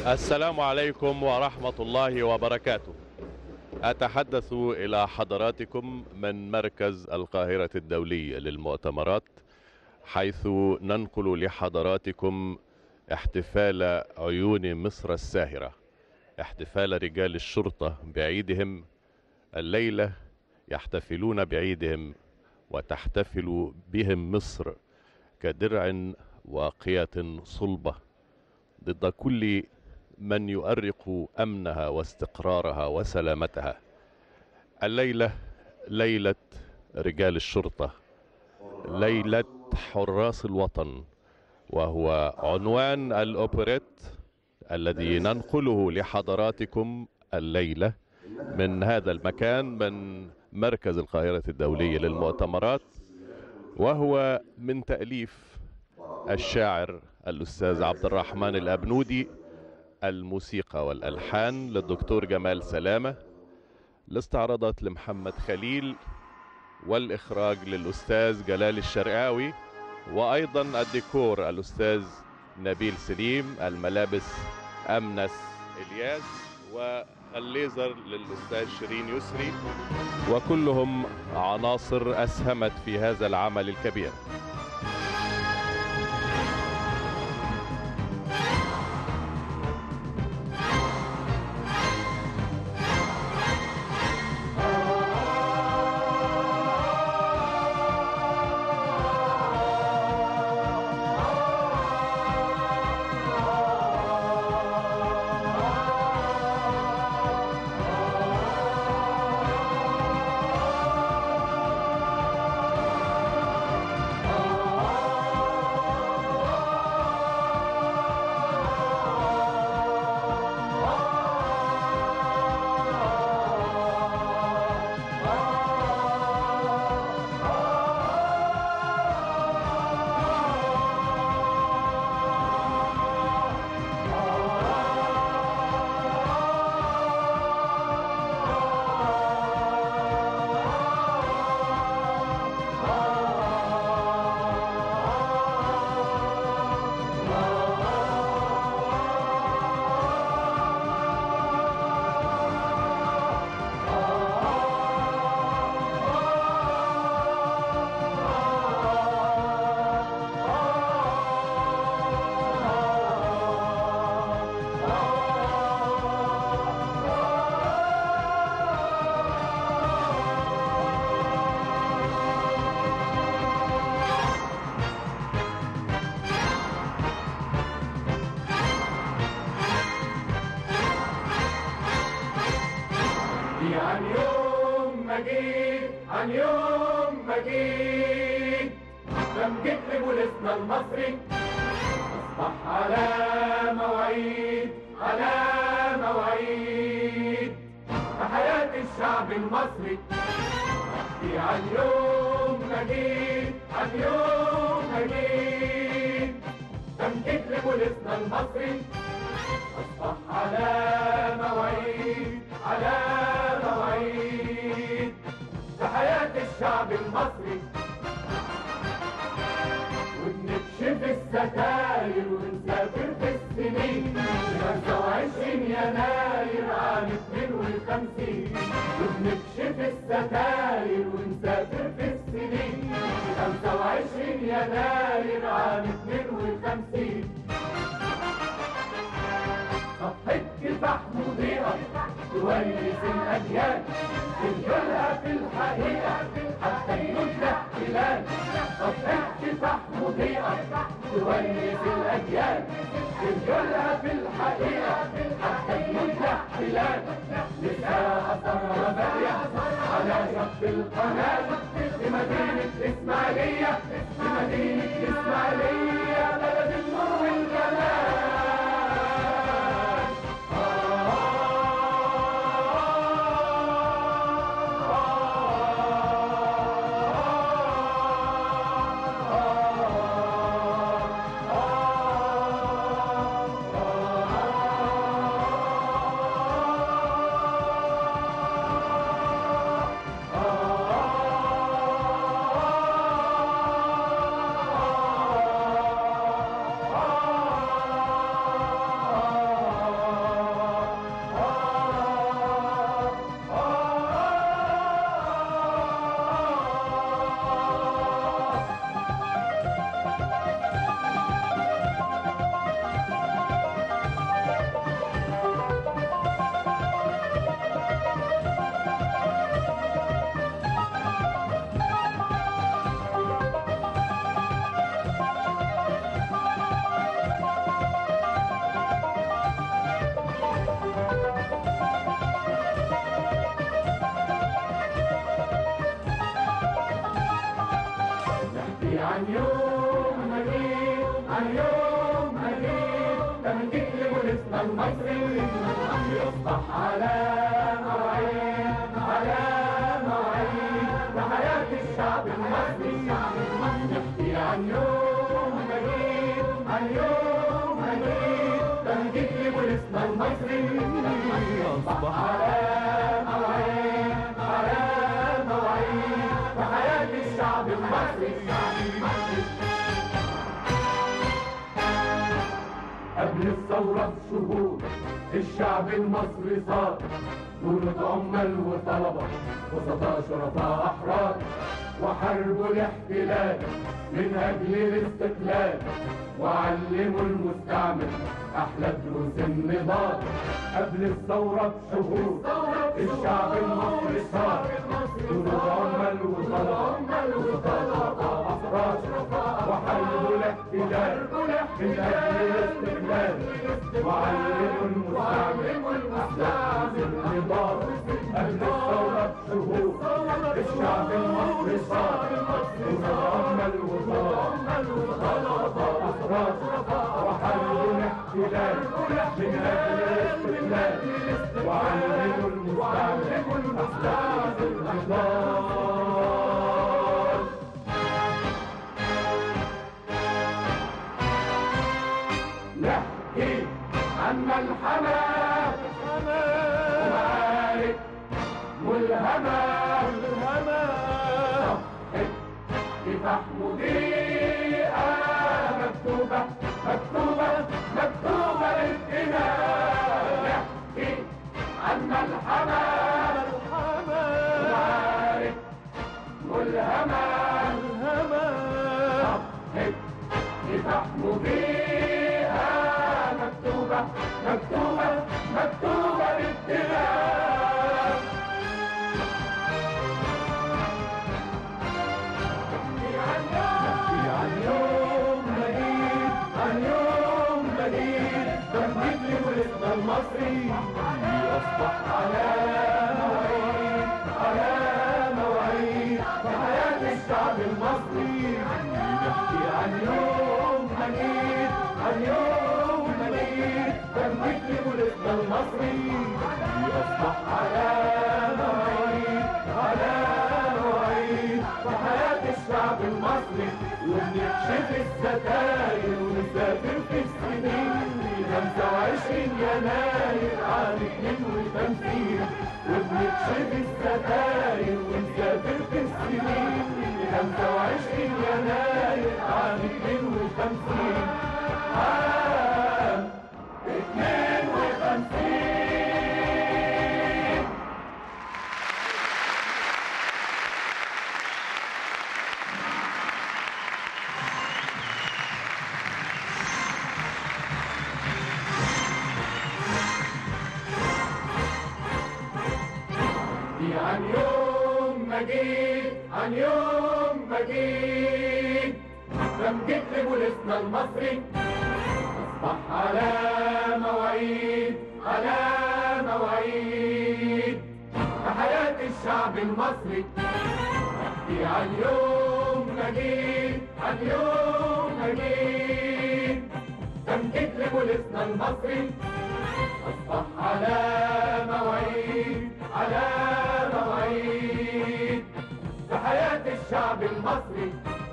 السلام عليكم ورحمة الله وبركاته أتحدث إلى حضراتكم من مركز القاهرة الدولي للمؤتمرات حيث ننقل لحضراتكم احتفال عيون مصر الساهرة احتفال رجال الشرطة بعيدهم الليلة يحتفلون بعيدهم وتحتفل بهم مصر كدرع واقية صلبة ضد كل من يؤرق امنها واستقرارها وسلامتها الليله ليله رجال الشرطه ليله حراس الوطن وهو عنوان الاوبريت الذي ننقله لحضراتكم الليله من هذا المكان من مركز القاهره الدولي للمؤتمرات وهو من تاليف الشاعر الاستاذ عبد الرحمن الابنودي الموسيقى والالحان للدكتور جمال سلامه الاستعراضات لمحمد خليل والاخراج للاستاذ جلال الشرقاوي وايضا الديكور الاستاذ نبيل سليم الملابس امنس الياس والليزر للاستاذ شيرين يسري وكلهم عناصر اسهمت في هذا العمل الكبير عن يوم ما جيت عن يوم ما جيت لم جيت لبوليسنا المصري أصبح على مواعيد على مواعيد فحياة الشعب المصري أحكي عن يوم ما جيت عن يوم ما جيت لم جيت لبوليسنا المصري أصبح على مواعيد على مواعيد في حياة الشعب المصري وبنكشف الستاير ونسافر في السنين 25 يناير عام 52 وبنكشف الستاير ونسافر في السنين 25 يناير عام 52 صفحة كفاح مضيئة تورث الأجيال تنقلها في الحقيقة حتى يموت الاحتلال صفحة كفاح مضيئة تورث الأجيال تنقلها في الحقيقة حتى يموت الاحتلال لسه أثرها باقية على شط القناة في مدينة إسماعيلية في مدينة إسماعيلية بلد النور والجمال عن يوم مجيد عن يوم مجيد تمجيد لبوليسنا المصري يصبح على مواعيد على مواعيد لحياة الشعب المصري نحكي عن يوم مجيد عن يوم مجيد تمجيد لبوليسنا المصري يصبح على مواعيد على مواعيد لحياة الشعب المصري قبل الثورة بشهور الشعب المصري صار جنود عمال وطلبة وسطاء شرفاء أحرار وحاربوا الاحتلال من أجل الاستقلال وعلموا المستعمر أحلى دروس النضال قبل الثورة بشهور الشعب المصري صار جنود عمال وطلبة وسطاء شرفاء أحرار وحاربوا الاحتلال من أجل الاستقلال وعلموا المستعمر أحلى النضال قبل الثورة بشهور الشعب المصري صار وتأمل وطلب أحرار وحاربوا الاحتلال من أجل الاستقلال وعلموا المستعمر أحلى النضال نحكي عن ملحمة ومعارك ملهمة صفحة كفاح مضيئة مكتوبة مكتوبة مكتوبة للدماء نحكي عن ملحمة ومعارك ملهمة صفحة كفاح مضيئة مكتوبة مكتوبة مكتوبة بالدماء نحكي عن يوم مجيد عن يوم مجيد تمجيد لبوليسنا المصري أصبح على مواعيد على مواعيد في حياة الشعب المصري نحكي عن يوم مجيد عن يوم مجيد تمجيد لبوليسنا المصري أصبح على مواعيد على مواعيد في حياة الشعب المصري وبنكشف الستاير ونسافر في السنين 25 يناير عام 52 وبنكشف الستاير ونسافر في السنين 25 يناير عام 52 عام 52 دي عن يوم مجيد عن يوم مجيد تمجيد لبوليسنا المصري أصبح على مواعيد على مواعيد حياة الشعب المصري نحكي عن يوم مجيد عن يوم مجيد تمجيد لبوليسنا المصري أصبح على مواعيد على مواعيد في حياة الشعب المصري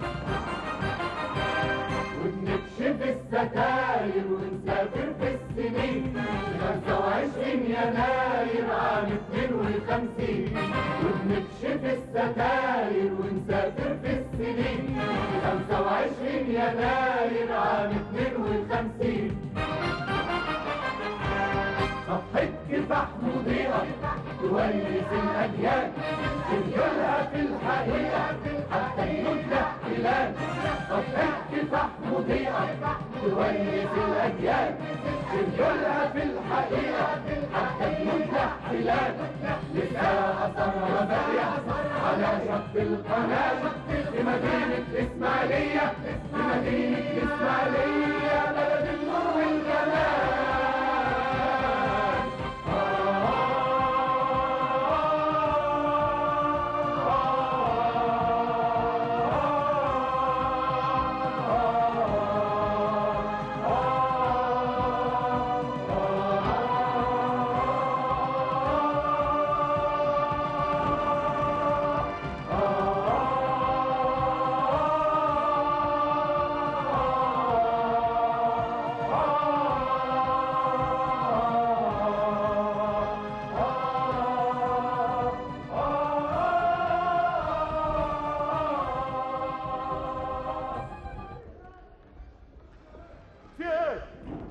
وبنكشف الستاير ونسافر في السنين 25 يناير عام 52 وبنكشف الستاير ونسافر في السنين 25 يناير عام 52 صفحة كفاح مضيئة تونس الأجيال تنجلها في الحقيقة حتى يدلى احتلال صفحة كفاح مضيئة تونس الأجيال تنجلها في الحقيقة حتى يدلى احتلال لسه أثر باقية على شط القناة في مدينة الإسماعيلية في مدينة الإسماعيلية بلد النور والجمال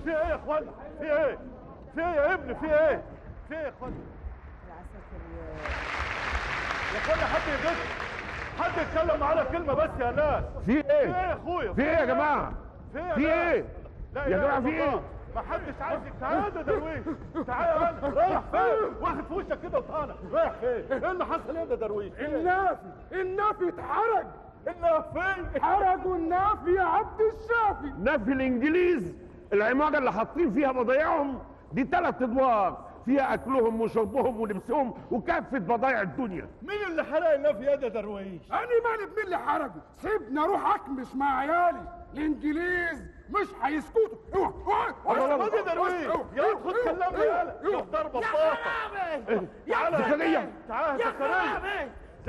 في ايه يا اخوانا في ايه في ايه يا ابني في ايه في ايه يا اخوانا يا اخوانا حد يجد حد يتكلم معانا كلمه بس يا ناس في في ايه ايه يا اخويا في ايه يا جماعه في ايه في ناس؟ ايه لا يا إله جماعة إلا في الله. إيه؟ ما حدش عايزك تعالى يا درويش تعالى يا ولد رايح فين واخد في وشك كده وطالع رايح فين ايه اللي حصل يا ده درويش النافي النافي اتحرج النافي حرجوا النافي يا عبد الشافي نفي الانجليز العماره اللي حاطين فيها بضايعهم دي ثلاث ادوار فيها اكلهم وشربهم ولبسهم وكافه بضايع الدنيا مين اللي حرق النافي يا ده درويش انا مالي بمين اللي حرجه سيبني اروح اكمش مع عيالي الانجليز مش هيسكتوا اوعى اوعى خد يا درويش يا ولد خد كلمني يالا شوف ضربه بطاطا تعالى زكريا تعالى يا زكريا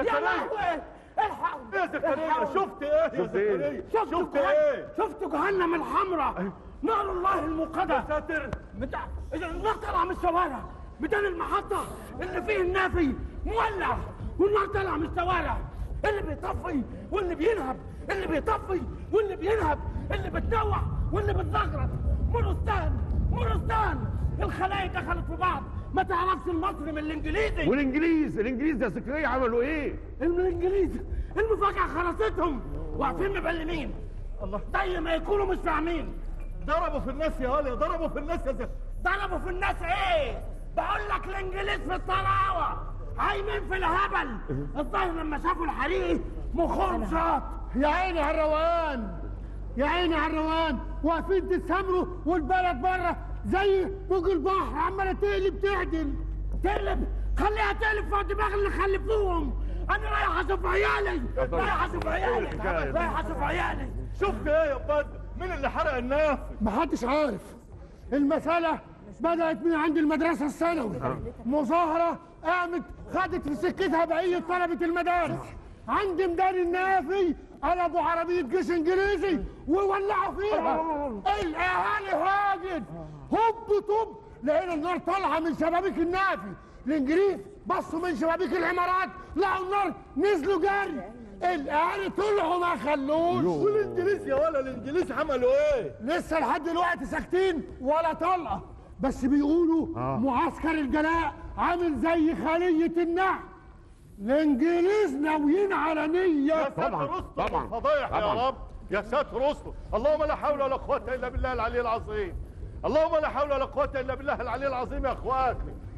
زكريا الحق يا زكريا شفت ايه يا شفت إيه؟ زكريا شفت شفت ايه شفت جهنم الحمراء نار الله المقدس ساتر بتاع النار طالعه من الشوارع بدل المحطة اللي فيه النافي مولع والنار طالعه من الشوارع اللي بيطفي واللي بينهب اللي بيطفي واللي بينهب اللي بتنوع واللي بتزغرط مرستان مرستان الخلايا دخلت في بعض ما تعرفش المصري من الانجليزي والانجليز الانجليز يا زكريا عملوا ايه الانجليز المفاجأة خلصتهم واقفين مبلمين الله زي ما يكونوا مش فاهمين ضربوا في الناس يا ولد ضربوا في الناس يا زكريا ضربوا في الناس ايه بقول لك الانجليز في الطراوه عايمين في الهبل الظاهر لما شافوا الحريق مخهم شاط يا عيني على الروان يا عيني على الروان واقفين تتسامروا والبلد بره زي فوق البحر عماله تقلب تعدل تقلب خليها تقلب فوق دماغ اللي خلفوهم انا رايح اشوف عيالي رايح اشوف عيالي رايح اشوف عيالي شفت ايه يا بدر مين اللي حرق النافي محدش عارف المسألة بدأت من عند المدرسة الثانوي مظاهرة قامت خدت في سكتها بقية طلبة المدارس عند ميدان النافي قلبوا عربية جيش انجليزي وولعوا فيها الاهالي هاجت هوب طب لقينا النار طالعة من شبابيك النافي الانجليز بصوا من شبابيك العمارات لقوا النار نزلوا جري الاهالي طلعوا ما خلوش والانجليز يا ولد الانجليز عملوا ايه لسه لحد دلوقتي ساكتين ولا طلقه بس بيقولوا آه. معسكر الجلاء عامل زي خلية النحل الانجليز ناويين على يا نية ساتر طبعاً، استر طبعاً، فضايح يا طبعاً. رب يا ساتر استر اللهم لا حول ولا قوة الا بالله العلي العظيم اللهم لا حول ولا قوة الا بالله العلي العظيم يا اخواتي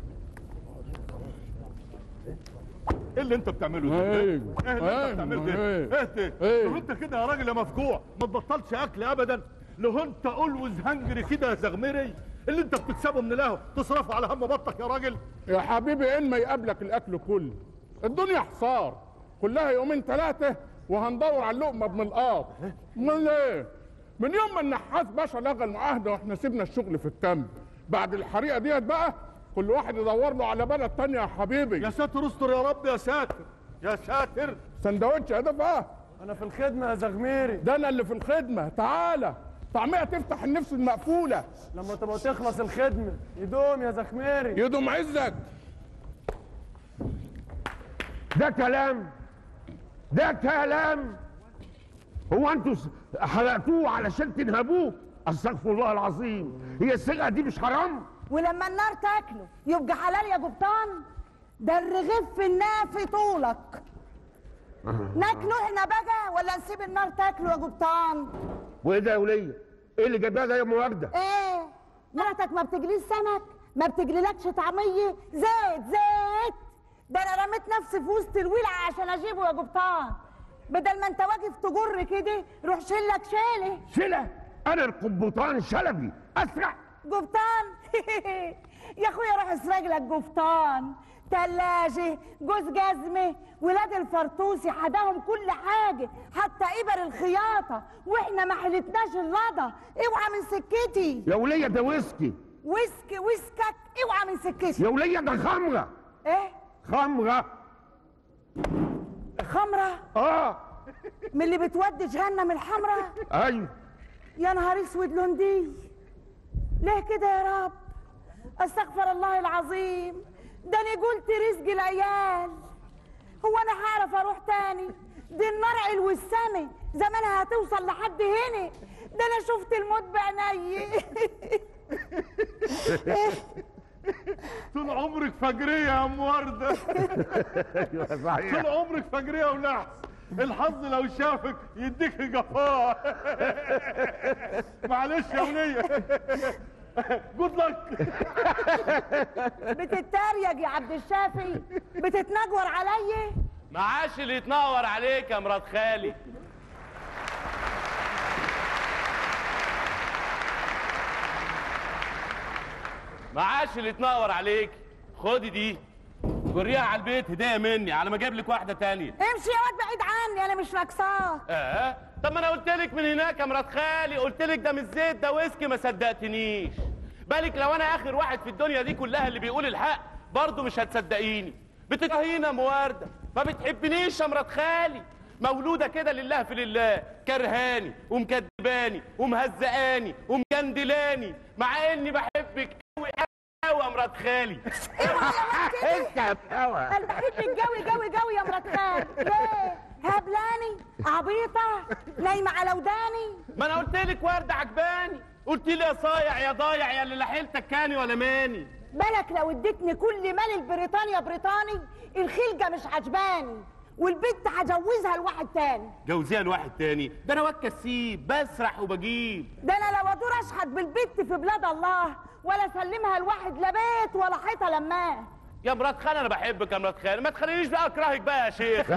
ايه اللي انت بتعمله ده؟ ايه ايه اللي انت بتعمله ده؟ ايه ايه ده؟ ايه؟ لو انت كده يا راجل يا مفجوع ما تبطلش اكل ابدا لو انت اولوز هنجري كده يا زغمري اللي انت بتكسبه من القهوه تصرفه على هم بطك يا راجل يا حبيبي ان ما يقابلك الاكل كله الدنيا حصار كلها يومين ثلاثه وهندور على اللقمه من القاط من ايه من يوم ما النحاس باشا لغى المعاهده واحنا سيبنا الشغل في الكامب بعد الحريقه ديت بقى كل واحد يدور له على بلد تانية يا حبيبي يا ساتر استر يا رب يا ساتر يا ساتر سندوتش يا دفعه انا في الخدمة يا زغميري ده انا اللي في الخدمه تعالى طعميه تفتح النفس المقفوله لما تبقى تخلص الخدمة يدوم يا زغميري يدوم عزك ده كلام ده كلام هو انتوا س- حرقتوه علشان تنهبوه استغفر الله العظيم هي السرقه دي مش حرام ولما النار تاكله يبقى حلال يا قبطان ده الرغيف في النافي طولك ناكله احنا بقى ولا نسيب النار تاكله يا قبطان وايه ده يا وليه ايه اللي جايبها ده يا ام ورده ايه مراتك ما بتجليش سمك ما بتجليلكش طعميه زيت زيت ده انا رميت نفسي في وسط الولع عشان اجيبه يا قبطان بدل ما انت واقف تجر كده روح شيلك شيله شله انا القبطان شلبي اسرع قبطان يا اخويا روح اسرق لك قبطان تلاجة جوز جزمة ولاد الفرطوسي حداهم كل حاجة حتى إبر الخياطة واحنا ما حلتناش اللضا اوعى من سكتي يا وليه ده ويسكي ويسك ويسكك اوعى من سكتي يا وليه ده خمره ايه خمره خمرة اه من اللي بتودي جهنم الحمرة ايوه يا نهار اسود لوندي ليه كده يا رب استغفر الله العظيم ده انا قلت رزق العيال هو انا هعرف اروح تاني دي النار علو السما زمانها هتوصل لحد هنا ده انا شفت الموت بعيني طول عمرك فجريه يا ام ورده ايوه صحيح طول عمرك فجريه ونحس الحظ لو شافك يديك جفاه معلش يا وليه جود لك بتتريق يا عبد الشافي بتتنجور عليا معاش اللي يتنور عليك يا مرات خالي معاش اللي يتنور عليك خدي دي جريها على البيت هديه مني على ما اجيب لك واحده تانية امشي يا واد بعيد عني انا مش ناقصاك اه طب ما انا قلت لك من هناك يا مرات خالي قلت لك ده مش زيت ده ويسكي ما صدقتنيش بالك لو انا اخر واحد في الدنيا دي كلها اللي بيقول الحق برضه مش هتصدقيني بتكرهينا موارده ما بتحبنيش يا مرات خالي مولوده كده لله في لله كرهاني ومكدباني ومهزقاني ومجندلاني مع اني بحبك قوي قوي يا مرات خالي انت يا هوا انا بحبك جوي جوي جوي يا مرات خال ليه هبلاني عبيطه نايمه على وداني ما انا قلت لك ورده عجباني قلت لي يا صايع يا ضايع يا اللي لا حيلتك كاني ولا ماني بالك لو اديتني كل مال البريطانيا بريطاني الخلقه مش عجباني والبنت هجوزها لواحد تاني جوزيها لواحد تاني ده انا واد كسيب بسرح وبجيب ده انا لو ادور اشحت بالبنت في بلاد الله ولا اسلمها لواحد لا بيت ولا حيطه لماه يا مرات خال انا بحبك يا مرات خال ما تخلينيش بقى اكرهك بقى يا شيخ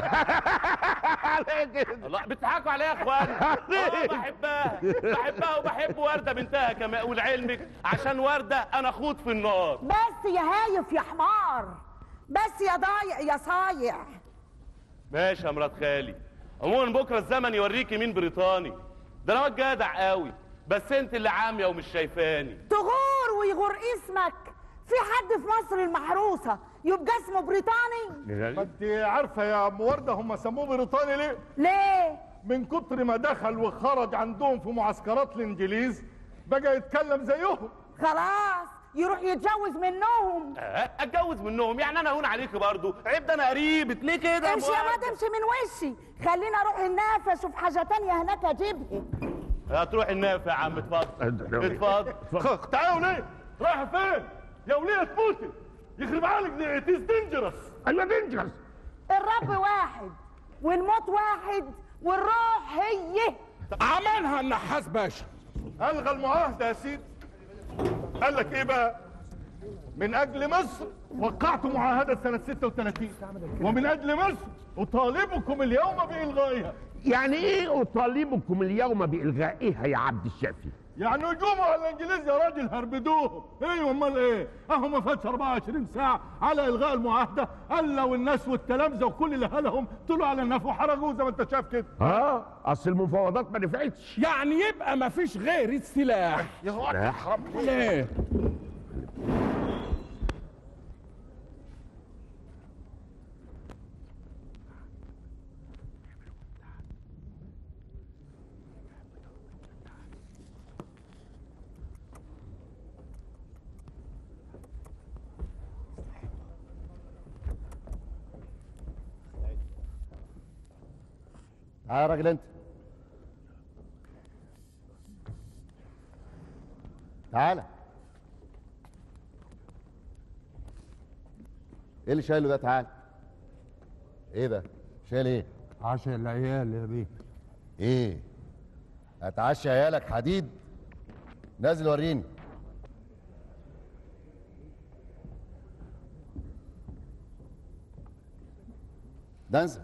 الله بتضحكوا عليا يا اخوان اه بحبها بحبها وبحب ورده بنتها كمان ولعلمك عشان ورده انا خوض في النار بس يا هايف يا حمار بس يا ضايع يا صايع ماشي يا مرات خالي عموما بكره الزمن يوريكي مين بريطاني ده انا واد جدع قوي بس انت اللي عاميه ومش شايفاني تغور ويغور اسمك في حد في مصر المحروسه يبقى اسمه بريطاني ما انت عارفه يا ام ورده هم سموه بريطاني ليه ليه من كتر ما دخل وخرج عندهم في معسكرات الانجليز بقى يتكلم زيهم خلاص يروح يتجوز منهم أه؟ اتجوز منهم يعني انا هون عليك برضو عيب ده انا قريب ليه كده يا امشي يا مؤدب؟ واد امشي من وشي خليني اروح النافه اشوف حاجه تانية هناك اجيبها هتروح النافع يا عم اتفضل اتفضل تعالوا وليه رايحه فين يا وليه تموتي يخرب عليك دي ات از دينجرس ايوه دينجرس الرب واحد والموت واحد والروح هي عملها النحاس باشا الغى المعاهده يا سيدي قال لك ايه بقى من اجل مصر وقعت معاهده سنه 36 ومن اجل مصر اطالبكم اليوم بالغائها يعني ايه اطالبكم اليوم بالغائها يا عبد الشافي يعني هجوموا على الانجليز يا راجل هربدوهم ايوه امال ايه اهو ما فاتش 24 ساعه على الغاء المعاهده الا والناس والتلامذه وكل اللي هلهم طلعوا على النف وحرجوه زي ما انت شايف كده اه اصل المفاوضات ما نفعتش يعني يبقى ما فيش غير السلاح ليه تعالى يا راجل انت تعالى ايه اللي شايله ده تعالى ايه ده شايل ايه عشان العيال يا بيه ايه هتعشي عيالك حديد نازل وريني ده انزل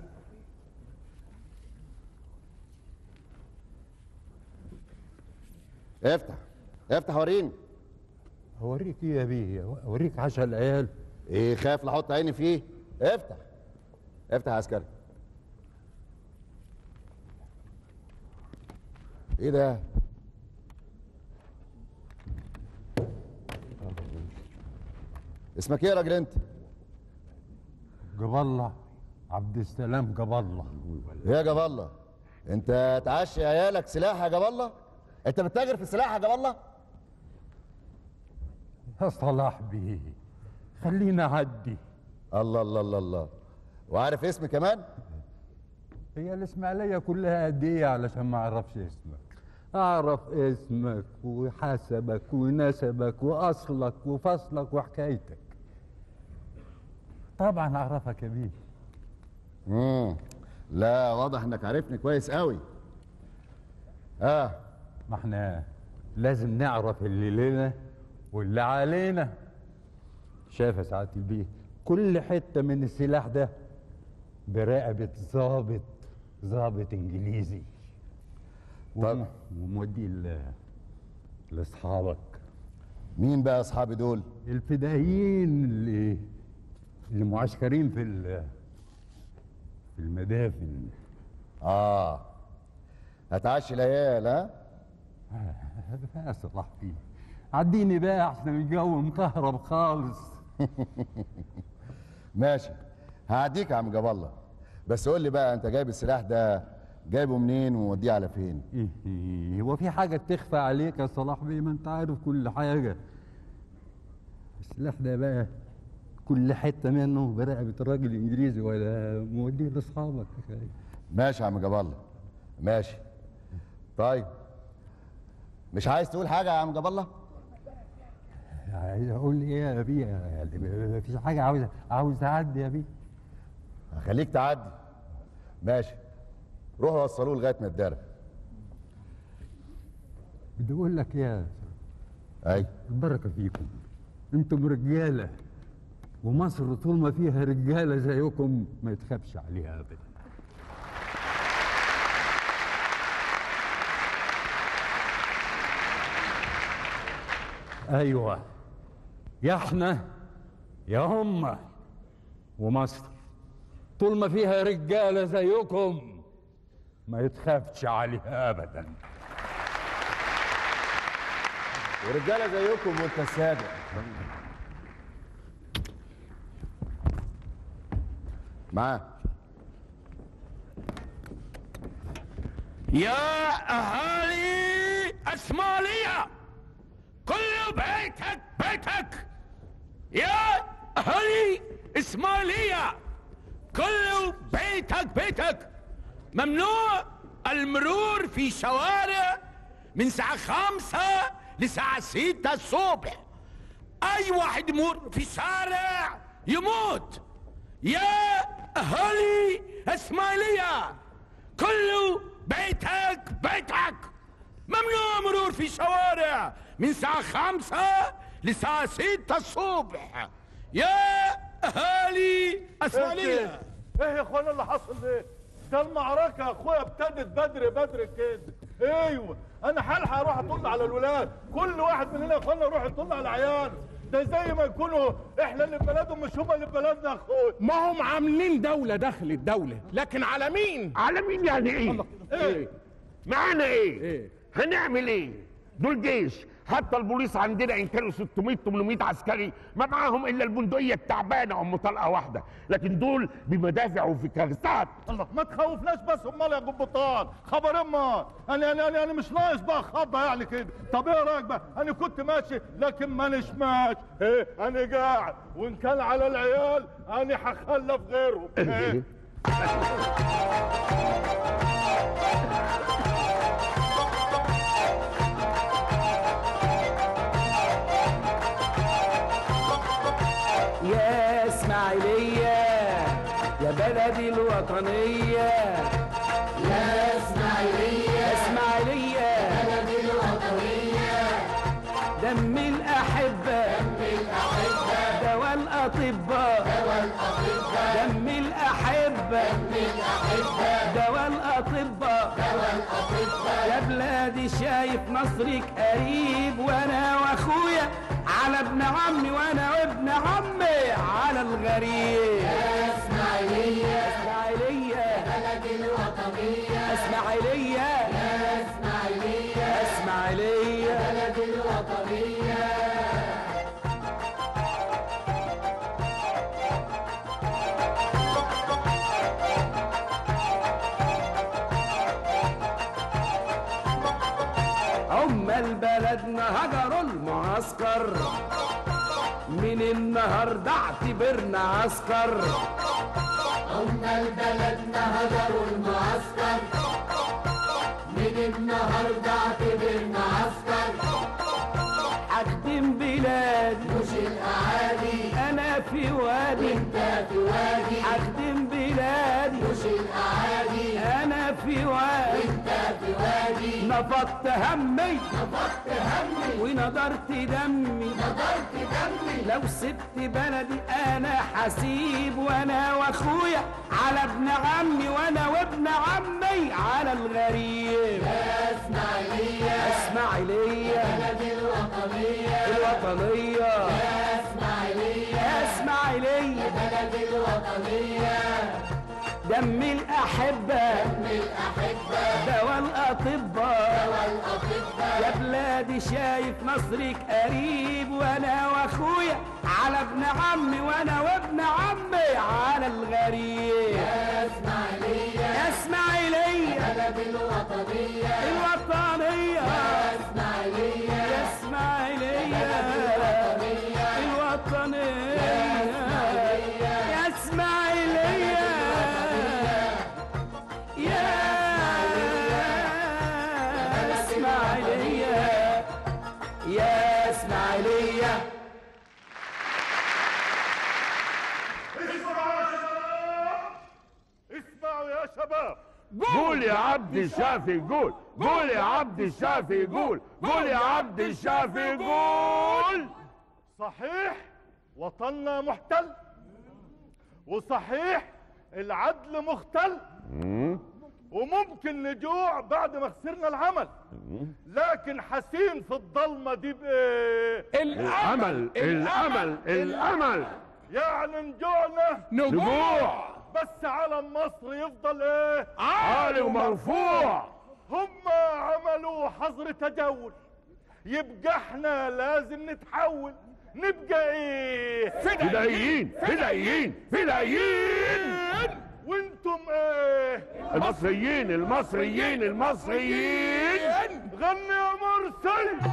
افتح افتح وريني اوريك ايه يا بيه اوريك عشان العيال ايه خايف لاحط عيني فيه افتح افتح يا عسكري ايه ده اسمك ايه يا راجل انت جاب الله عبد السلام جاب الله ايه يا جاب الله انت تعشي عيالك سلاح يا جاب الله انت بتتاجر في السلاح يا جاب الله يا صلاح بيه خلينا عدي الله الله الله الله وعارف اسمي كمان هي الاسماعيليه كلها قد ايه علشان ما اعرفش اسمك أعرف اسمك وحسبك ونسبك وأصلك وفصلك وحكايتك طبعا أعرفك يا بيه امم لا واضح انك عارفني كويس قوي اه ما احنا لازم نعرف اللي لنا واللي علينا شايف يا سعادة البيه كل حتة من السلاح ده برقبة ظابط ظابط انجليزي طب. ومودي ل- لاصحابك مين بقى اصحابي دول الفدائيين اللي اللي معسكرين في ال- في المدافن اه هتعشي العيال ها يا صلاح فيه عديني بقى احسن الجو مكهرب خالص ماشي هعديك يا عم جاب الله بس قول لي بقى انت جايب السلاح ده جايبه منين وموديه على فين إيه، هو في حاجة تخفى عليك يا صلاح بيه ما انت عارف كل حاجة السلاح ده بقى كل حتة منه برقبة الراجل الإنجليزي ولا موديه لأصحابك ماشي يا عم جاب الله ماشي طيب مش عايز تقول حاجه يا عم جاب الله عايز أقول إيه يا بيه يعني مفيش حاجة عاوز عاوز أعدي يا بيه هخليك تعدي ماشي روحوا وصلوه لغايه ما الدرب بدي أقول لك يا اي البركة فيكم انتم رجالة ومصر طول ما فيها رجالة زيكم ما يتخافش عليها أبدا أيوة يا احنا يا هم ومصر طول ما فيها رجالة زيكم ما يتخافش عليها أبدا ورجاله زيكم وانت السابق معاه يا أهالي الصومالية كل بيتك بيتك يا أهالي إسماعيلية كل بيتك بيتك ممنوع المرور في شوارع من الساعة خمسة لساعة ستة الصبح أي واحد يمر في شارع يموت يا أهالي إسماعيلية كل بيتك بيتك ممنوع مرور في شوارع من الساعة خمسة لساعة ستة الصبح يا أهالي إسماعيلية ايه يا اخوانا اللي حصل ده؟ ده المعركة يا اخويا ابتدت بدري بدري كده ايوه انا هلحق اروح اطل على الولاد كل واحد مننا يا اخوانا يروح يطل على عيال ده زي ما يكونوا احنا اللي في بلدهم مش هم اللي في بلدنا يا اخويا ما هم عاملين دولة داخل الدولة لكن على مين؟ على مين يعني إيه؟ ايه معانا إيه؟ إيه؟ هنعمل إيه؟ دول جيش حتى البوليس عندنا ان كانوا 600 800 عسكري ما معاهم الا البندقيه التعبانه ام طلقه واحده لكن دول بمدافع وفي كارثات الله ما تخوفناش بس امال يا قبطان خبر اما انا انا انا, أنا مش ناقص بقى خضه يعني كده طب ايه رايك بقى انا كنت ماشي لكن مانيش ماشي ايه انا قاعد وان كان على العيال انا هخلف غيرهم ايه يا اسماعيلية يا بلدي الوطنية يا اسماعيلية اسماعيلية بلدي الوطنية دم الأحبة دم الأحبة دواء الأطباء دواء الأطباء دم الأحبة دم الأحبة دواء الأطباء دواء الأطباء يا بلادي شايف نصرك قريب وأنا وأخويا على ابن عمي وانا وابن عمي على الغريب يا اسماعيلية اسماعيلية بلدي الوطنية اسماعيلية يا اسماعيلية اسماعيلية بلدي الوطنية عمال بلدنا هجروا المعسكر من النهارده اعتبرنا عسكر عمال بلدنا هجروا المعسكر من النهارده اعتبرنا عسكر اخدم بلادي مش الاعادي انا في وادي انت في وادي اخدم بلادي مش الاعادي انا في وادي انت في وادي نفضت همي نفضت همي ونضرت دمي نضرت دمي لو سبت بلدي انا حسيب وانا واخويا على ابن عمي وانا وابن عمي على الغريب اسمع ليا اسمع ليا بلدي الوطنية الوطنية اسمع ليا اسمع ليا بلدي الوطنية دم الأحبة دم الأحبة دوا الأطباء والأطباء يا بلادي شايف نصرك قريب وانا واخويا على ابن عمي وانا وابن عمي على الغريب اسمع ليا اسمع ليا بلدي الوطنية الوطنية اسمع ليا اسمع ليا الوطنية اسمع ليا يا اسمع ليا يا اسمع ليا اسمعوا يا شباب قول يا عبد الشافي قول قول يا عبد الشافي قول قول يا عبد الشافي قول صحيح وطننا محتل وصحيح العدل مختل وممكن نجوع بعد ما خسرنا العمل لكن حسين في الضلمه دي بايه الامل الامل الامل يعني نجوعنا نجوع بس علم مصر يفضل ايه عالي ومرفوع هم عملوا حظر تجول يبقى احنا لازم نتحول نبقى ايه فدائيين فدائيين فدائيين وانتم ايه المصريين المصريين المصريين غني يا مرسل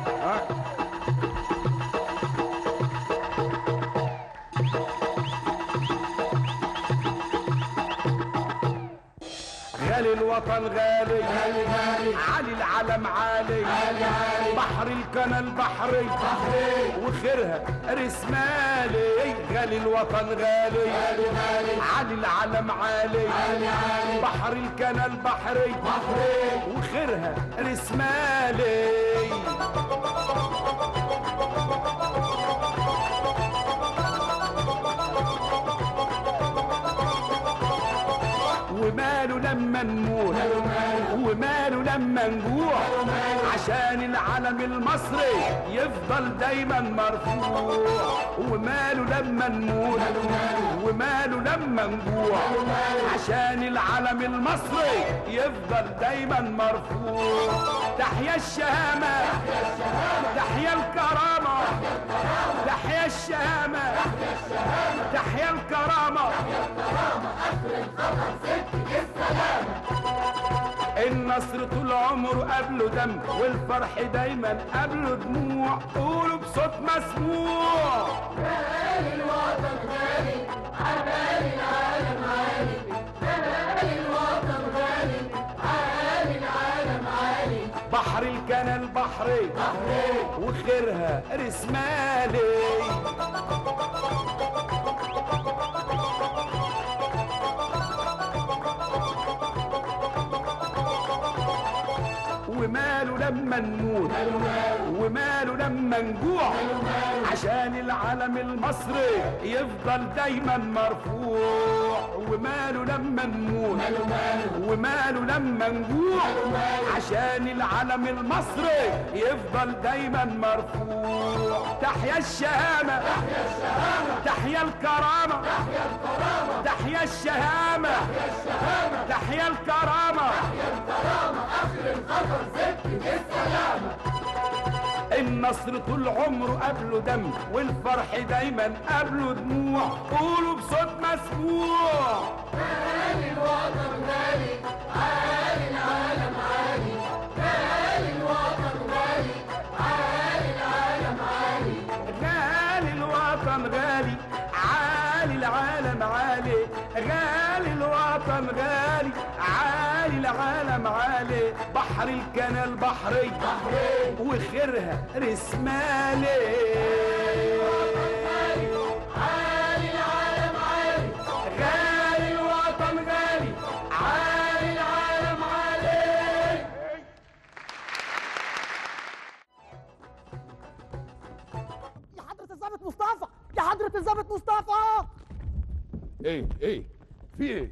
غالي الوطن غالي غالي غالي علي العلم عالي عالي عالي بحر القناة البحري بحري وخيرها رسمالي غالي الوطن غالي غالي غالي علي العلم عالي عالي عالي بحر القناة البحري بحري وخيرها رسمالي وماله لما نموت وماله لما نجوع عشان العلم المصري يفضل دايما مرفوع وماله لما نموت وماله لما نجوع عشان العلم المصري يفضل دايما مرفوع تحيا الشهامة تحيا الكرامة تحيا الشهامة تحيا الكرامة النصر طول عمره قبله دم والفرح دايما قبله دموع قولوا بصوت مسموع غالي الوطن غالي عالي العالم عالي غالي الوطن غالي عالي العالم عالي بحر الكنال بحري وخيرها رسمالي وماله لما نموت وماله لما نجوع عشان العلم المصري يفضل دايما مرفوع وماله لما نموت وماله لما نجوع عشان العلم المصري يفضل دايما مرفوع تحيا الشهامة تحيا الكرامة تحيا الشهامة تحيا الكرامة النصر طول عمره قبله دم والفرح دايما قبله دموع قولوا بصوت مسموع غالي الوطن غالي عالي العالم عالي غالي الوطن غالي عالي العالم عالي غالي الوطن غالي عالي العالم عالي غالي الوطن غالي عالي العالم عالي بحر الكنال بحري وخيرها رسمالي عالي العالم عالي غالي الوطن غالي عالي العالم عالي يا حضرة الضابط مصطفى يا حضرة الضابط مصطفى ايه ايه في ايه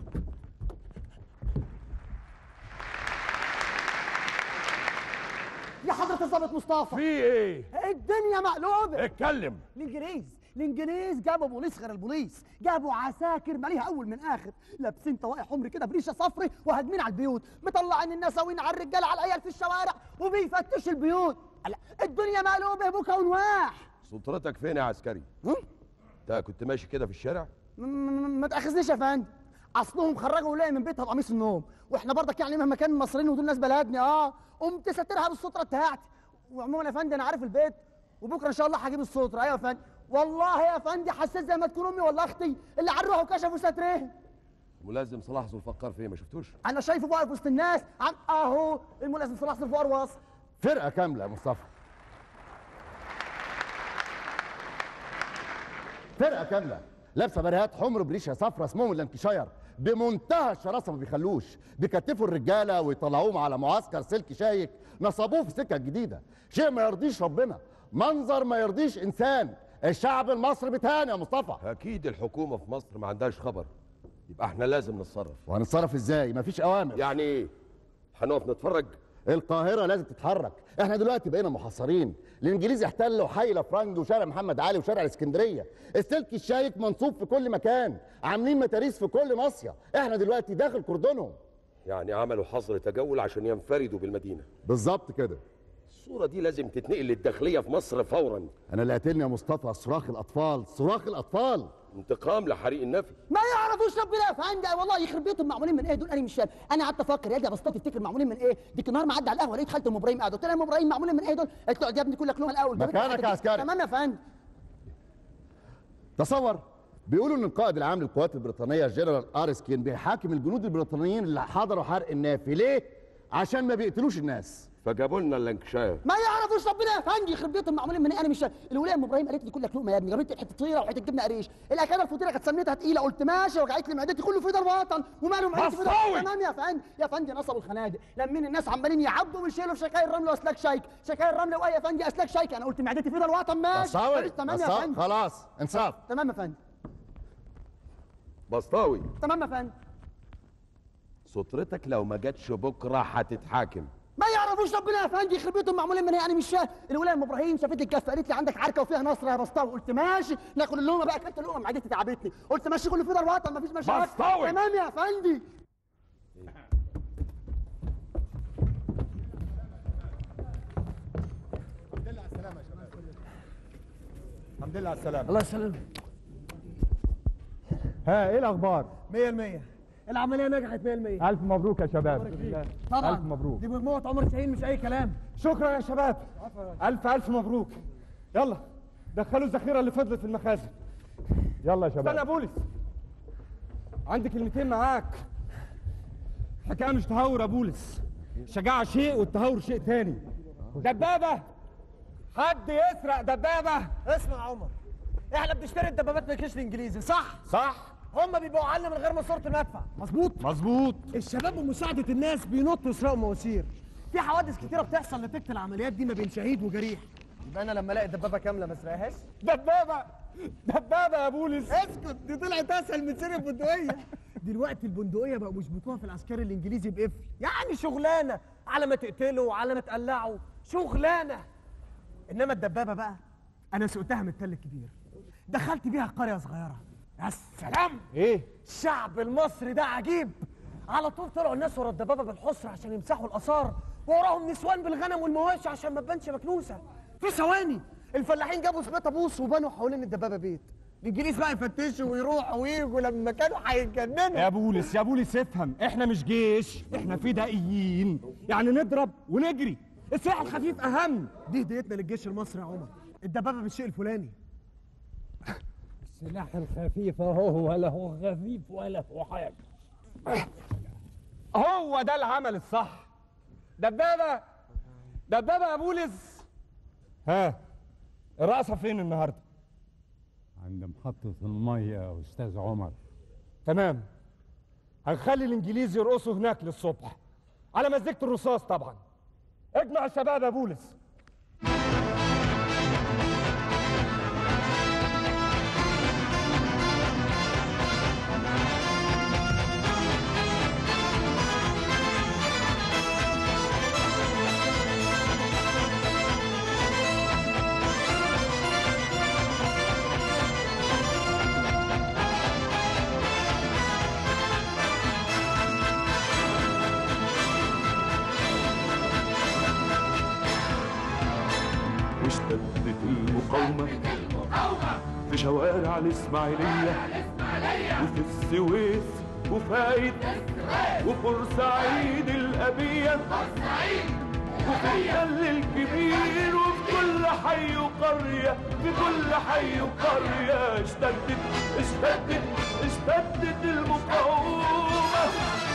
يا حضرة الضابط مصطفى في ايه الدنيا مقلوبة اتكلم الانجليز الانجليز جابوا بوليس غير البوليس جابوا عساكر ماليها اول من اخر لابسين طواقي حمر كده بريشه صفري وهاجمين على البيوت مطلعين النساوين على الرجاله على العيال في الشوارع وبيفتشوا البيوت لا، الدنيا مقلوبه بكا ونواح سلطتك فين يا عسكري؟ انت كنت ماشي كده في الشارع؟ م- م- ما تاخذنيش يا فندم اصلهم خرجوا ولايه من بيتها بقميص النوم واحنا برضك يعني مهما كان مصريين ودول ناس بلدنا اه قمت ساترها بالستره بتاعتي وعموما يا فندم انا عارف البيت وبكره ان شاء الله هجيب الستره ايوه يا فندم والله يا فندم حسيت زي ما تكون امي ولا اختي اللي عروها وكشفوا سترهم ملازم صلاح ذو الفقار فين ما شفتوش؟ انا شايفه واقف وسط الناس عم اهو الملازم صلاح الفقار واصل فرقه كامله يا مصطفى فرقه كامله لابسه بريهات حمر بريشه صفرا اسمهم اللانكشاير بمنتهى الشراسه ما بيخلوش بيكتفوا الرجاله ويطلعوهم على معسكر سلك شايك نصبوه في سكه جديده شيء ما يرضيش ربنا منظر ما يرضيش انسان الشعب المصري بتهان يا مصطفى اكيد الحكومه في مصر ما عندهاش خبر يبقى احنا لازم نتصرف وهنتصرف ازاي مفيش اوامر يعني ايه هنقف نتفرج القاهرة لازم تتحرك احنا دلوقتي بقينا محاصرين الانجليز احتلوا حي لافرنج وشارع محمد علي وشارع الاسكندرية السلك الشايك منصوب في كل مكان عاملين متاريس في كل ناصية احنا دلوقتي داخل كردونهم يعني عملوا حظر تجول عشان ينفردوا بالمدينه بالظبط كده الصوره دي لازم تتنقل للداخليه في مصر فورا انا اللي قاتلني يا مصطفى صراخ الاطفال صراخ الاطفال انتقام لحريق النفي ما يعرفوش ربنا يا فندم والله يخرب بيتهم معمولين من ايه دول انا مش فاهم انا قعدت افكر يا دي يا بسطات تفتكر معمولين من ايه ديك النهار ما عدى على القهوه لقيت خالتي ام ابراهيم قاعده قلت لها يا ام ابراهيم معمولين من ايه دول قالت له يا ابني كلك لهم الاول جابت لي مكانك حاجة يا دي. عسكري. تمام يا فندم تصور بيقولوا ان القائد العام للقوات البريطانيه الجنرال ارسكين بيحاكم الجنود البريطانيين اللي حضروا حرق النافي ليه عشان ما بيقتلوش الناس فجابوا لنا اللانكشاير ما يعرفوش ربنا يا فندم يخرب بيتهم معمولين من ايه انا مش فاهم الولايه ام ابراهيم قالت لي كلك لقمه يا ابني جابت لي حته طيره وحته جبنه قريش الاكله الفطيره كانت سميتها تقيله قلت ماشي وجعت لي معدتي كله في ده الوطن وماله معدتي في ده بصاوي. تمام يا فندم يا فندم نصبوا الخنادق لمين الناس عمالين يعبوا ويشيلوا في شكاير رمل واسلاك شايك شكاير رمل وايه يا فندم اسلاك شايك انا قلت معدتي في ده الوطن ماشي بصاوي تمام يا بصاوي. فندم خلاص انصاف تمام يا فندم بسطاوي تمام يا فندم سترتك لو ما جاتش بكره هتتحاكم ما يعرفوش ربنا يا فندم يخرب بيتهم معمولين من ايه انا مش فاهم الولايه ام ابراهيم شافت لي الكفه قالت لي عندك عركه وفيها نصر يا بسطاوي قلت ماشي ناكل اللقمه بقى اكلت اللقمه معدتي تعبتني قلت ماشي كله في ده الوطن مفيش مشاكل بسطاوي. تمام يا فندم الحمد لله على السلامة الله يسلمك ها ايه الاخبار؟ 100% العمليه نجحت 100% الف مبروك يا شباب طبعا ألف مبروك. دي مجموعه عمر شاهين مش اي كلام شكرا يا شباب الف الف مبروك يلا دخلوا الذخيره اللي فضلت في المخازن يلا يا شباب استنى يا بولس عندي كلمتين معاك حكايه مش تهور يا بولس شجاعه شيء والتهور شيء تاني دبابه حد يسرق دبابه اسمع يا عمر احنا بنشتري الدبابات من الجيش الانجليزي صح صح هم بيبيعوها لنا من غير ماسوره المدفع مظبوط مظبوط الشباب ومساعده الناس بينطوا يسرقوا مواسير في حوادث كتيره بتحصل نتيجه العمليات دي ما بين شهيد وجريح يبقى انا لما الاقي دبابه كامله ما اسرقهاش دبابه دبابه يا بولس اسكت دي طلعت اسهل من سرقه البندقيه دلوقتي البندقيه بقوا بيشبطوها في العسكري الانجليزي بقفل يعني شغلانه على ما تقتله وعلى ما تقلعه شغلانه انما الدبابه بقى انا سقتها من التل الكبير دخلت بيها قريه صغيره يا سلام ايه الشعب المصري ده عجيب على طول طلعوا الناس ورا الدبابه بالحصر عشان يمسحوا الاثار ووراهم نسوان بالغنم والمواشي عشان ما تبانش مكنوسه في ثواني الفلاحين جابوا سبيطه بوص وبنوا حوالين الدبابه بيت الانجليز بقى يفتشوا ويروحوا ويجوا لما كانوا هيتجننوا يا بولس يا بولس افهم احنا مش جيش احنا فدائيين يعني نضرب ونجري السلاح الخفيف اهم دي هديتنا للجيش المصري يا عمر الدبابه بالشيء الفلاني السلاح الخفيف اهو ولا هو خفيف ولا هو حاجه هو ده العمل الصح دبابة دبابة يا بولس ها الرقصة فين النهاردة عند محطة المية يا أستاذ عمر تمام هنخلي الانجليز يرقصوا هناك للصبح على مزيكة الرصاص طبعا اجمع الشباب يا بولس واشتدت المقاومة في شوارع الإسماعيلية وفي السويس وفايد وبورسعيد الأبية وفي التل الكبير وفي كل حي وقرية في كل حي وقرية اشتدت اشتدت اشتدت المقاومة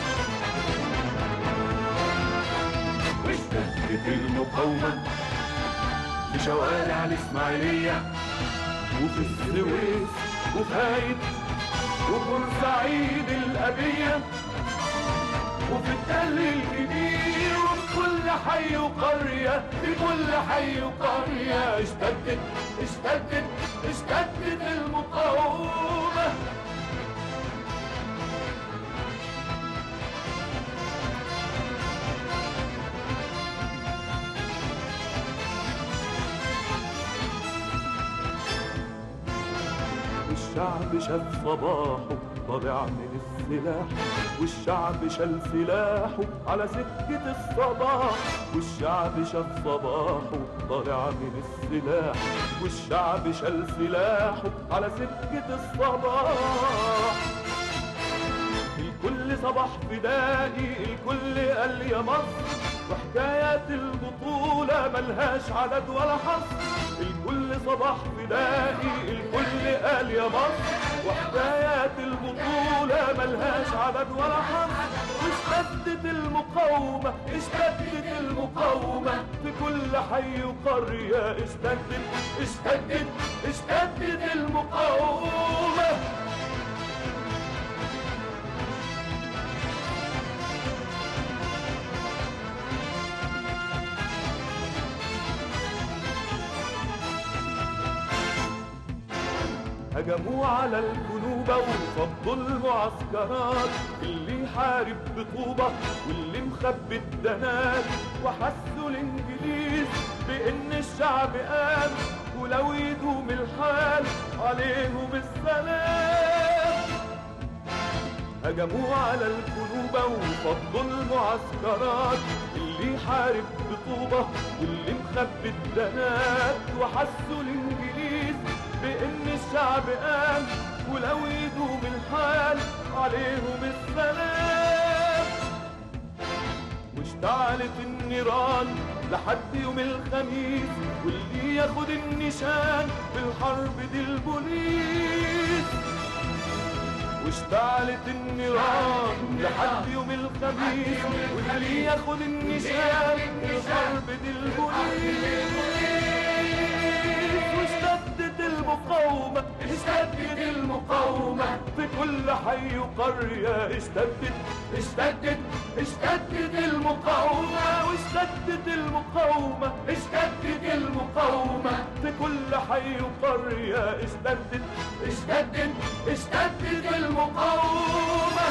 واشتدت المقاومة في شوارع الإسماعيلية وفي السويس وفايد وبورسعيد الأبية وفي التل الكبير وفي كل حي وقرية في كل حي وقرية اشتدت اشتدت اشتدت المقاومة والشعب شاف صباحه طالع من السلاح والشعب شال سلاحه على سكة الصباح والشعب شاف صباحه طالع من السلاح والشعب شال سلاحه على سكة الصباح الكل صباح فدائي الكل قال يا مصر وحكايات البطولة ملهاش عدد ولا حصر الكل صباح فدائي الكل قال يا مصر وحكايات البطولة ملهاش عدد ولا حصر واشتدت المقاومة اشتدت المقاومة في كل حي وقرية اشتدت اشتدت اشتدت المقاومة هجموا على الجنوب وفضوا المعسكرات اللي يحارب بطوبة واللي مخبي الدنات وحسوا الانجليز بان الشعب قام ولو يدوم الحال عليهم السلام هجموا على الجنوب وفضوا المعسكرات اللي يحارب بطوبة واللي مخبي الدنات وحسوا الانجليز بان الشعب قام ولو يدوم الحال عليهم السلام واشتعلت النيران لحد يوم الخميس واللي ياخد النشان في الحرب دي البوليس واشتعلت النيران لحد يوم الخميس واللي ياخد النشان في الحرب دي البوليس واشتدت المقاومة اشتدت المقاومة في كل حي وقرية اشتدت اشتدت اشتدت المقاومة واشتدت المقاومة اشتدت المقاومة في كل حي وقرية اشتدت اشتدت اشتدت المقاومة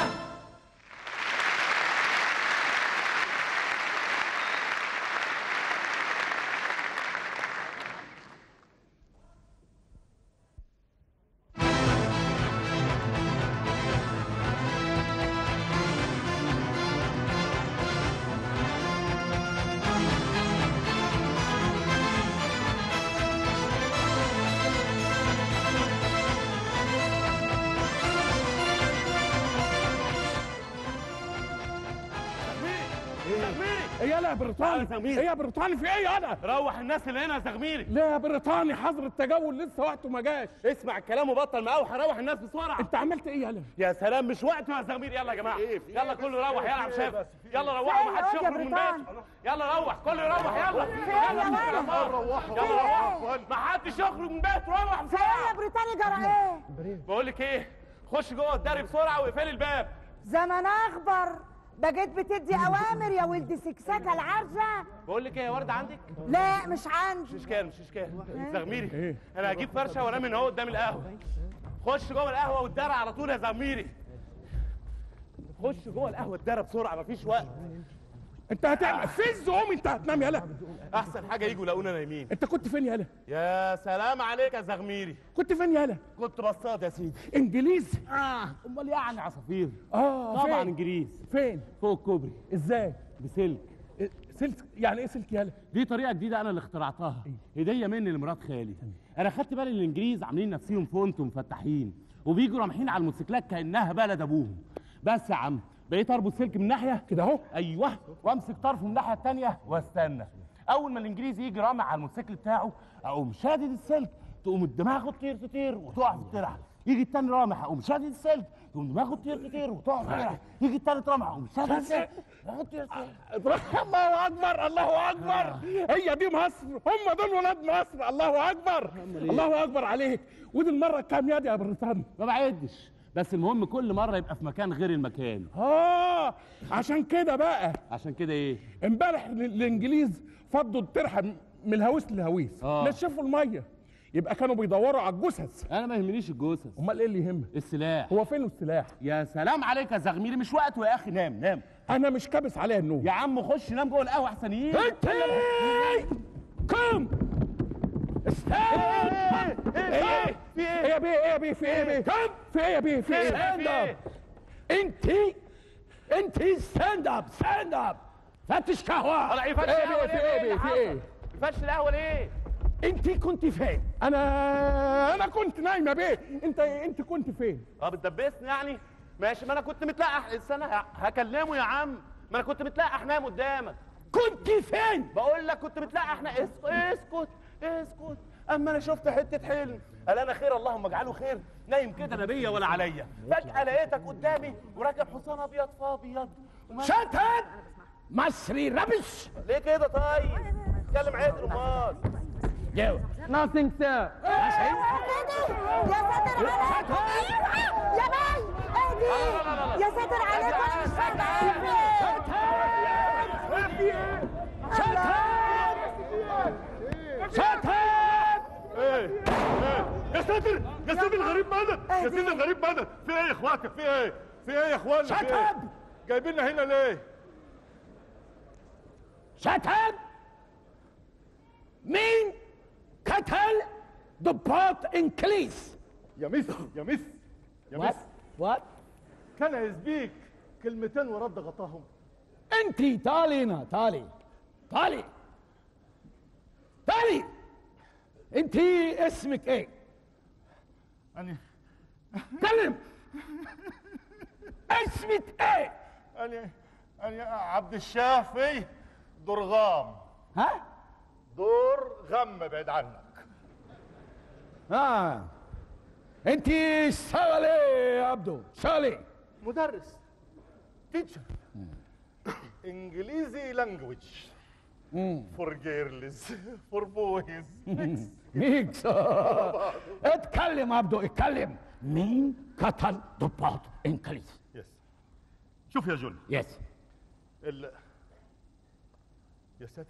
يا بريطاني ايه يا بريطاني في ايه انا روح الناس اللي هنا يا زغميري ليه يا بريطاني حظر التجول لسه وقته ما جاش اسمع الكلام وبطل مقاوح روح الناس بسرعه انت عملت ايه يلا يا سلام مش وقته يا زغميري يلا يا جماعه يلا كله روح يلعب شاف يلا روحوا ما حدش في إيه يا يخرج من بريطاني؟ بيته يلا روح كله يروح يلا في إيه يا يلا ولد؟ روحوا يلا روحوا ما حدش يخرج من بيته روح في ايه يا بريطاني جرى ايه بقول لك ايه خش جوه الدار بسرعه واقفلي الباب زمن اخبر بقيت بتدي اوامر يا ولد سكسكه العرجه بقول لك ايه يا ورده عندك لا مش عندي مش اشكال مش اشكال زغميري انا هجيب فرشه وانام من اهو قدام القهوه خش جوه القهوه والدار على طول يا زغميري خش جوه القهوه الدار بسرعه مفيش وقت انت هتعمل فز قوم انت هتنام يلا احسن حاجه يجوا يلاقونا نايمين انت كنت فين يلا يا سلام عليك يا زغميري كنت فين يلا كنت بصاد يا سيدي انجليزي اه امال يعني عصافير اه طبعا فين؟ انجليز فين فوق الكوبري ازاي بسلك إيه، سلك يعني ايه سلك يلا دي طريقه جديده انا اللي اخترعتها هديه مني لمرات خالي انا خدت بالي ان الانجليز عاملين نفسهم فونت ومفتحين وبيجوا رامحين على الموتوسيكلات كانها بلد ابوهم بس يا عم بقيت اربط سلك من ناحيه كده اهو ايوه وامسك طرفه من الناحيه الثانيه واستنى اول ما الانجليزي يجي رامع على الموتوسيكل بتاعه اقوم شادد السلك تقوم الدماغ تطير تطير وتقع في الترعه يجي التاني رامح اقوم شادد السلك تقوم دماغه تطير تطير وتقع في الترعه يجي التالت رامح اقوم شادد السلك دماغه تطير تطير الله اكبر الله اكبر هي دي مصر هم دول ولاد مصر الله اكبر الله اكبر عليك ودي المره الكام يا بريطاني ما بعدش بس المهم كل مره يبقى في مكان غير المكان اه عشان كده بقى عشان كده ايه امبارح ال- الانجليز فضوا الترحه من الهويس للهويس آه. نشفوا الميه يبقى كانوا بيدوروا على الجثث انا ما يهمنيش الجثث امال ايه اللي يهمك السلاح هو فين السلاح يا سلام عليك يا زغميري مش وقته يا اخي نام نام انا مش كابس عليها النوم يا عم خش نام جوه القهوه احسن ايه كم ايه ايه في ايه ايه يا بيه ايه يا بيه في ايه يا بيه كم في ايه يا بيه في ايه ستاند اب انت انت ستاند اب ستاند اب فتش قهوه طلع يفتش ايه القهوة بيه في ليه؟ ايه بيه في ايه فتش القهوه ليه انت كنت فين انا انا كنت نايمه بيه انت انت كنت فين اه بتدبسني يعني ماشي ما انا كنت متلقح استنى ه- هكلمه يا عم ما انا كنت متلقح نام قدامك كنت فين بقول لك كنت متلقح نا- اسكت اسكت اسكت اما انا شفت حته حلم قال انا خير اللهم اجعله خير نايم كده لا بيا ولا عليا فجاه لقيتك قدامي وراكب حصان ابيض في ابيض وما- شتت مصري ربش ليه كده طيب اتكلم عدل امال جاوب Nothing, sir. يا ساتر عليك يا باي اهدي يا ساتر عليك انا مش فاهمه شتت ايه ايه يا ساتر يا سيدي الغريب مدد يا سيدي الغريب مدد في ايه يا اخواتي في ايه في ايه يا اخوانا في إيه؟ شتت جايبيننا هنا ليه شتت مين قتل ضباط انكليز يا مس يا مس يا مس وات كان يسبيك كلمتين ورد غطاهم انت تعالي هنا تعالي تعالي تعالي انت اسمك ايه انا كلم اسمك ايه انا انا عبد الشافي درغام ها دور غم بعيد عنك اه انت اشتغل ايه يا عبدو اشتغل ايه مدرس تيتشر انجليزي لانجويج فور جيرلز فور بويز ميكس اتكلم عبدو اتكلم مين قتل ضباط انكليز يس شوف يا جول يس ال يا ساتر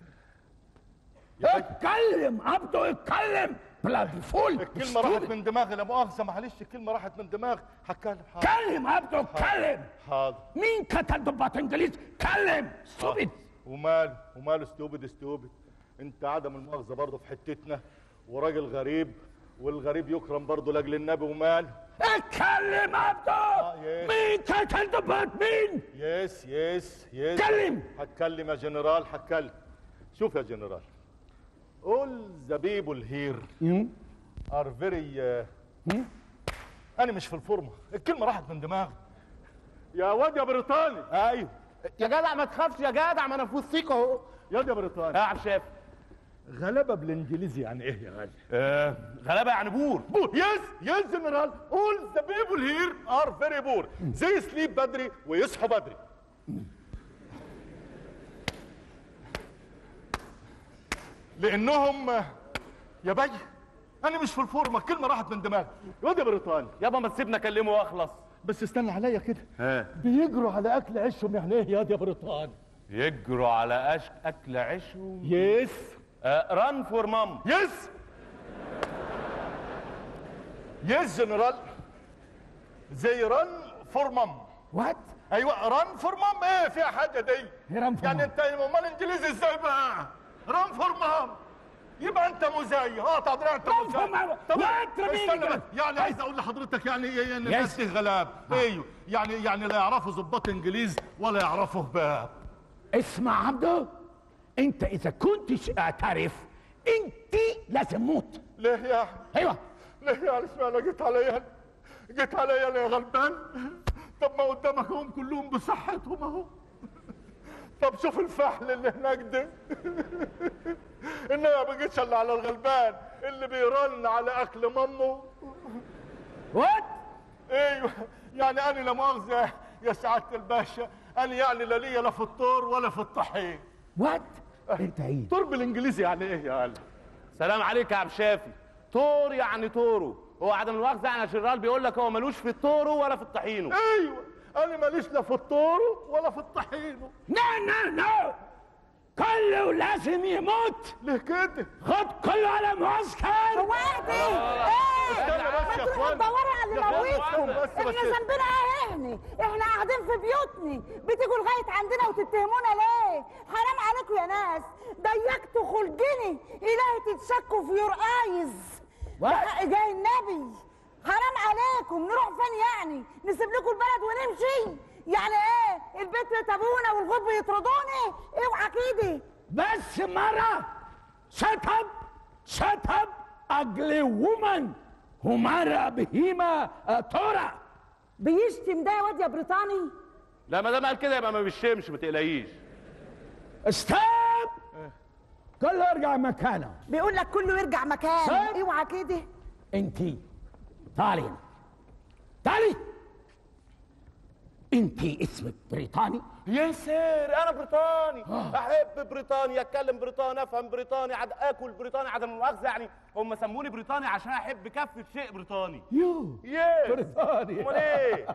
اتكلم عبدو اتكلم بلاد فول الكلمة راحت من دماغي لا مؤاخذة معلش الكلمة راحت من دماغي هتكلم حاضر كلم عبدو اتكلم حاضر مين قتل ضباط انجليز كلم ستوبد ومال ومال ستوبد ستوبد انت عدم المؤاخذة برضه في حتتنا وراجل غريب والغريب يكرم برضه لاجل النبي ومال اتكلم عبدو يس. مين قتل ضباط مين يس يس يس كلم. هتكلم يا جنرال هتكلم شوف يا جنرال all the people here are very uh, انا مش في الفورمه الكلمه راحت من دماغي يا واد يا بريطاني ايوه يا جدع ما تخافش يا جدع ما انا في وسطيك اهو ياض يا بريطاني يا عم شاف غلبه بالانجليزي يعني ايه يا غالي آه غلبه يعني بور بور يس يس جنرال all the people here are very poor they sleep بدري ويصحوا بدري لانهم يا بي انا مش في الفورمه الكلمه راحت من دماغي ياض يا بريطاني يابا ما تسيبنا اكلمه واخلص بس استنى عليا كده ها بيجروا على اكل عيشهم يعني ايه ياض يا بريطاني يجروا على أش... اكل عيشهم يس ران فور مام يس يس جنرال زي رن فور مام وات ايوه رن فور مام ايه فيها حاجه دي رن فور يعني مام. انت امال انجليزي ازاي بقى رن فور مام يبقى انت مزاي اه طبعا انت رن مزاي فور مام. طب وات رميني استنى كده. بس يعني عايز اقول لحضرتك يعني ايه يعني يس. الناس دي غلاب ايوه يعني يعني لا يعرفوا ظباط انجليز ولا يعرفوا باب اسمع عبده انت اذا كنتش اعترف انت لازم موت ليه يعني ايوه ليه يعني اشمعنى جيت عليا جيت عليا انا يا غلبان طب ما قدامك هم كلهم بصحتهم اهو طب شوف الفحل اللي هناك ده انما ما بيجيش الا على الغلبان اللي بيرن على اكل مامه وات ايوه يعني انا لا مؤاخذه يا سعاده الباشا انا يعني لا ليا لا في الطور ولا في الطحين وات انت ايه طور بالانجليزي يعني ايه يا قال سلام عليك يا عم شافي تور يعني تورو هو عدم المؤاخذه يعني يا جنرال بيقول لك هو ملوش في التورو ولا في الطحينو ايوه انا ماليش لا في الطور ولا في الطحين لا لا لا كله لازم يموت ليه كده خد كله على معسكر وقتي ايه استنى بس يا ما تروحوا اخوان. تدوروا على اللي يا اخوان، موتكم بس- احنا بس- ذنبنا ايه احنا احنا قاعدين في بيوتنا بتيجوا لغايه عندنا وتتهمونا ليه حرام عليكم يا ناس ضيقتوا خلقني الهي تتشكوا في يور ايز بحق جاي النبي حرام عليكم نروح فين يعني نسيب لكم البلد ونمشي يعني ايه البيت يتابونا والغب يطردوني اوعى كده بس مرة shut up shut up ugly woman ومرة بهيمة آه، تورا بيشتم ده يا واد يا بريطاني لا ما دام قال كده يبقى ما بيشمش ما تقلقيش ستوب كله ارجع مكانه بيقول لك كله يرجع مكانه سيب. اوعى كده انتي تعالي هنا تعالي انتي اسمك بريطاني يا سير انا بريطاني احب بريطانيا اتكلم بريطاني افهم بريطاني عد اكل بريطاني عدم المؤاخذه يعني هم سموني بريطاني عشان احب كافه شيء بريطاني يو يس بريطاني امال ايه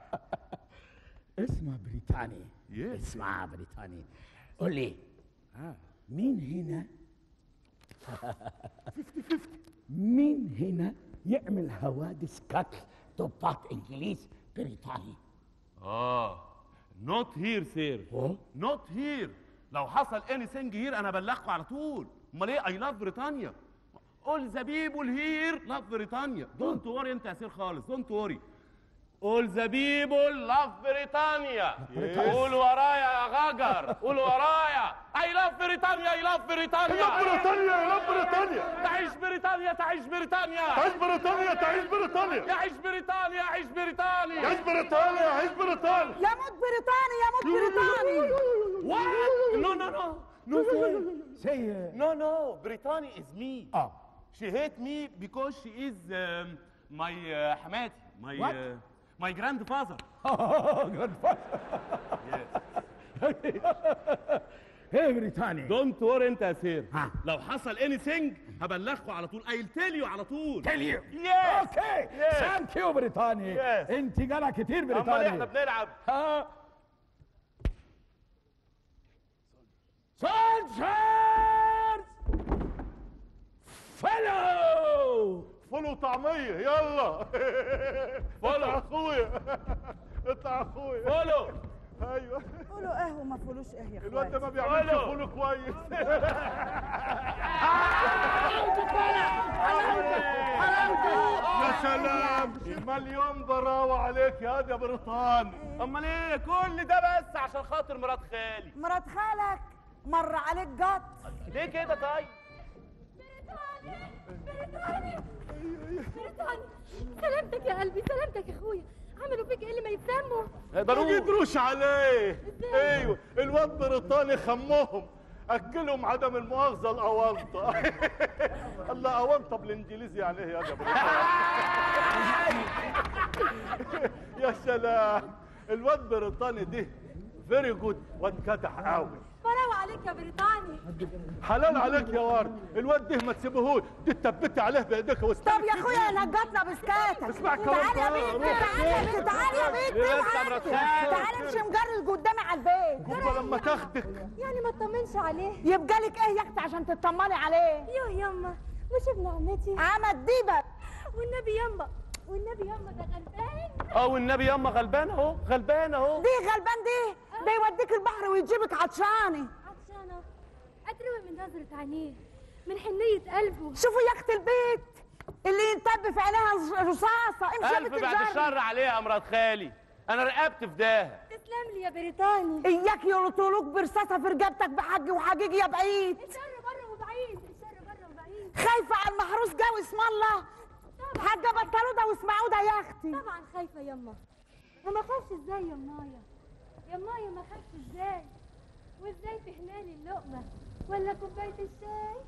اسمع بريطاني اسمع بريطاني قول لي مين هنا مين هنا يعمل حوادث قتل ضباط انجليز بريطاني اه نوت هير سير نوت هير لو حصل اني ثينج هير انا بلغكم على طول امال ايه اي لاف بريطانيا اول ذا بيبول هير لاف بريطانيا دونت وري انت يا سير خالص دونت وري اول ذا بيبول لاف بريطانيا قول ورايا يا غجر قول ورايا اي لاف بريطانيا اي لاف بريطانيا يا بريطانيا يا بريطانيا تعيش بريطانيا تعيش بريطانيا تعيش بريطانيا تعيش بريطانيا يعيش بريطانيا يعيش بريطانيا عيش بريطانيا عيش بريطانيا يموت بريطاني يموت بريطاني What? No, no, no. No, sir. Say, No, no. Brittany is me. Oh. She hate me because she is um, my uh, حماتي. My What? uh, my grandfather. ايه بريطاني Don't worry انت يا سير. ها. لو حصل anything هبلغكم على طول. I'll tell you على طول. tell you Yes. اوكي Yes. ثانك يو بريطاني Yes. انت جدع كتير امال احنا بريطاني بنلعب. ها سولجرز فلو فول وطعميه يلا فولو. اطلع اخويا اطلع اخويا فولو. ايوه قولوا ايه وما فولوش ايه يا الواد ده ما اخواتي بيعملش فولو. فول كويس يا سلام مليون براوة عليك يا يا بريطاني امال ايه كل ده بس عشان خاطر مرات خالي. مرات خالك مر عليك جط ليه كده طيب؟ بريطاني بريطاني سلامتك يا قلبي سلامتك يا اخويا عملوا فيك ايه اللي ما يتسموا ما قدروش عليه ايوه الواد بريطاني خمهم اكلهم عدم المؤاخذه الاونطه الله اونطه بالانجليزي يعني ايه يا جبل يا سلام الواد بريطاني ده فيري جود واد كتح قوي براو عليك يا بريطاني حلال عليك يا ورد الواد ده ما تسيبهوش دي تثبتي عليه بايديك واستني طب يا اخويا نجتنا بسكاتك اسمع كلام تعالى يا بنت تعالى يا بنت تعالى يا بنت ليه بس يا مرات خالد؟ تعالى امشي مجرد قدامي على البيت جوه لما تاخدك يعني ما تطمنش عليه يبقى لك ايه يا اختي عشان تطمني عليه يوه يما مش ابن عمتي عمد ديبك والنبي يما والنبي يما ده غلبان اه والنبي ياما غلبان اهو غلبان اهو دي غلبان دي ده يوديك البحر ويجيبك عطشاني عطشانة أتروي من نظرة عينيه من حنية قلبه شوفوا يا اختي البيت اللي ينتب في عينيها رصاصه امشي يا الف بنت بعد الجري. الشر عليها يا مرات خالي انا رقبت في داها تسلم لي يا بريطاني اياك يرطولوك برصاصه في رقبتك بحج وحجيج يا بعيد الشر بره وبعيد الشر بره وبعيد خايفه على المحروس جو اسم الله حاجه بطلوده واسمعوا ده يا اختي طبعا خايفة يما وما اخافش ازاي يا مايا يا مايا ما اخافش ازاي وازاي تهنالي اللقمة ولا كوباية الشاي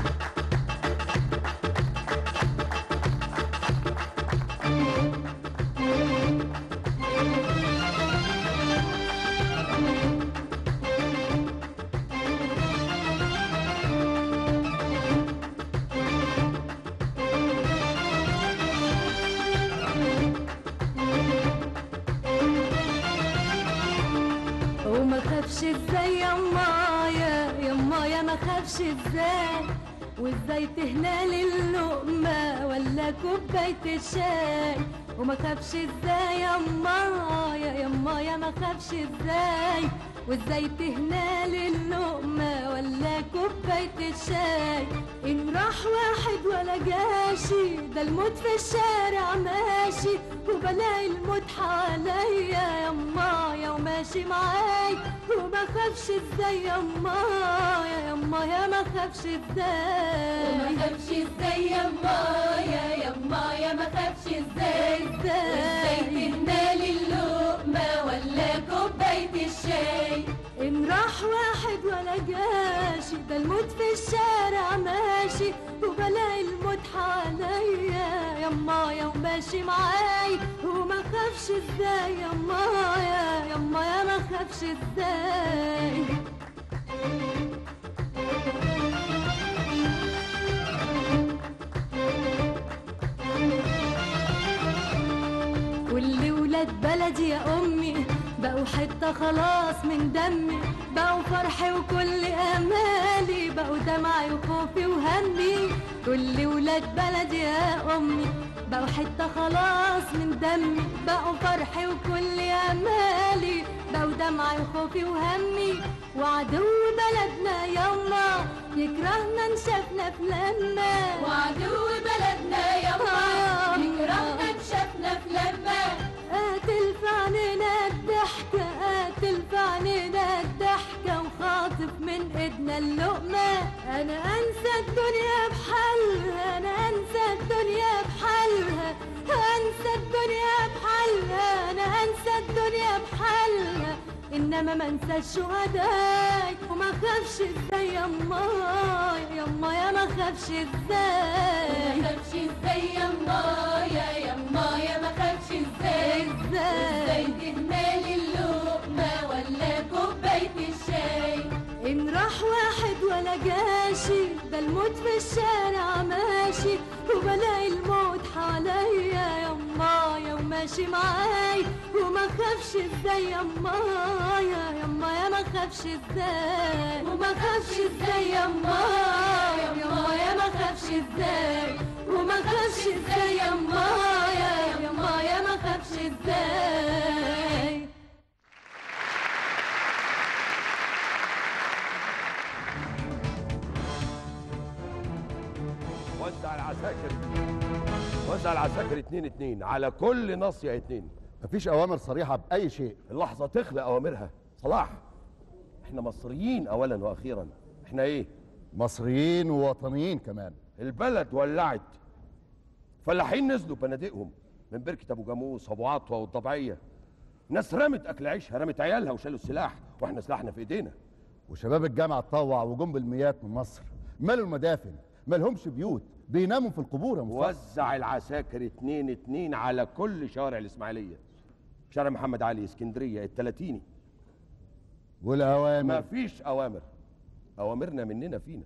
وما خافش ازاي يا مايا يا مايا ما خافش ازاي وازاي تهنالي اللقمة ولا كوباية الشاي وما خافش ازاي يا مايا يا مايا ما خافش ازاي وازاي تهنالي اللقمة ولا كوباية الشاي ان راح واحد ولا جاشي ده الموت في الشارع ماشي وبلاقي الموت حواليا يا مايا وماشي معاي وما خافش ازاي يا مايا يا مايا ما خافش ازاي وما خافش ازاي يا مايا يا مايا ما خافش ازاي ازاي تهنالي اللقمة ولا كوباية الشاي ان راح واحد ولا جاشي ده الموت في الشارع ماشي وبلاقي الموت حواليا يا مايا وماشي معاي وما خافش ازاي يا مايا يا مايا ما خافش ازاي كل ولاد بلدي يا امي بقوا حته خلاص من دمي بقوا فرحي وكل امالي بقوا دمعي وخوفي وهمي كل ولاد بلدي يا امي بقوا حته خلاص من دمي بقوا فرحي وكل امالي بقوا دمعي وخوفي وهمي وعدو بلدنا يما يكرهنا نشافنا في لما وعدو بلدنا يما يكرهنا نشافنا في لما قاتل في عينينا الضحكة قاتل في عينينا الضحكة وخاطف من ايدنا اللقمة انا انسى الدنيا بحالها انا انسى الدنيا بحالها انسى الدنيا بحالها انا انسى الدنيا بحالها انما ما انسى الشهداء وما خافش ازاي يا مايا يا مايا ما خافش ازاي ما خافش ازاي يا مايا يا مايا ما خافش ازاي ازاي تهنالي اللقمة ولا كوباية الشاي إن راح واحد ولا جاشي ده الموت في الشارع ماشي وبلاقي الموت حواليا يا مايا وماشي معاي وما خافش ازاي يا مايا يا مايا ما خافش ازاي وما خافش ازاي يا مايا يا مايا ما خافش ازاي وما خافش ازاي يا مايا يا مايا ما خافش ازاي وزع العساكر وزع العساكر اتنين اتنين على كل ناصية اتنين مفيش اوامر صريحه باي شيء اللحظة تخلق اوامرها صلاح احنا مصريين اولا واخيرا احنا ايه مصريين ووطنيين كمان البلد ولعت فلاحين نزلوا بنادقهم من بركه ابو جاموس وابو عطوه والضبعيه ناس رمت اكل عيشها رمت عيالها وشالوا السلاح واحنا سلاحنا في ايدينا وشباب الجامعه اتطوع وجم بالميات من مصر مالوا المدافن مالهمش بيوت بيناموا في القبور يا مصطفى وزع العساكر اتنين اتنين على كل شوارع الاسماعيليه شارع محمد علي اسكندريه التلاتيني والاوامر مفيش اوامر اوامرنا مننا فينا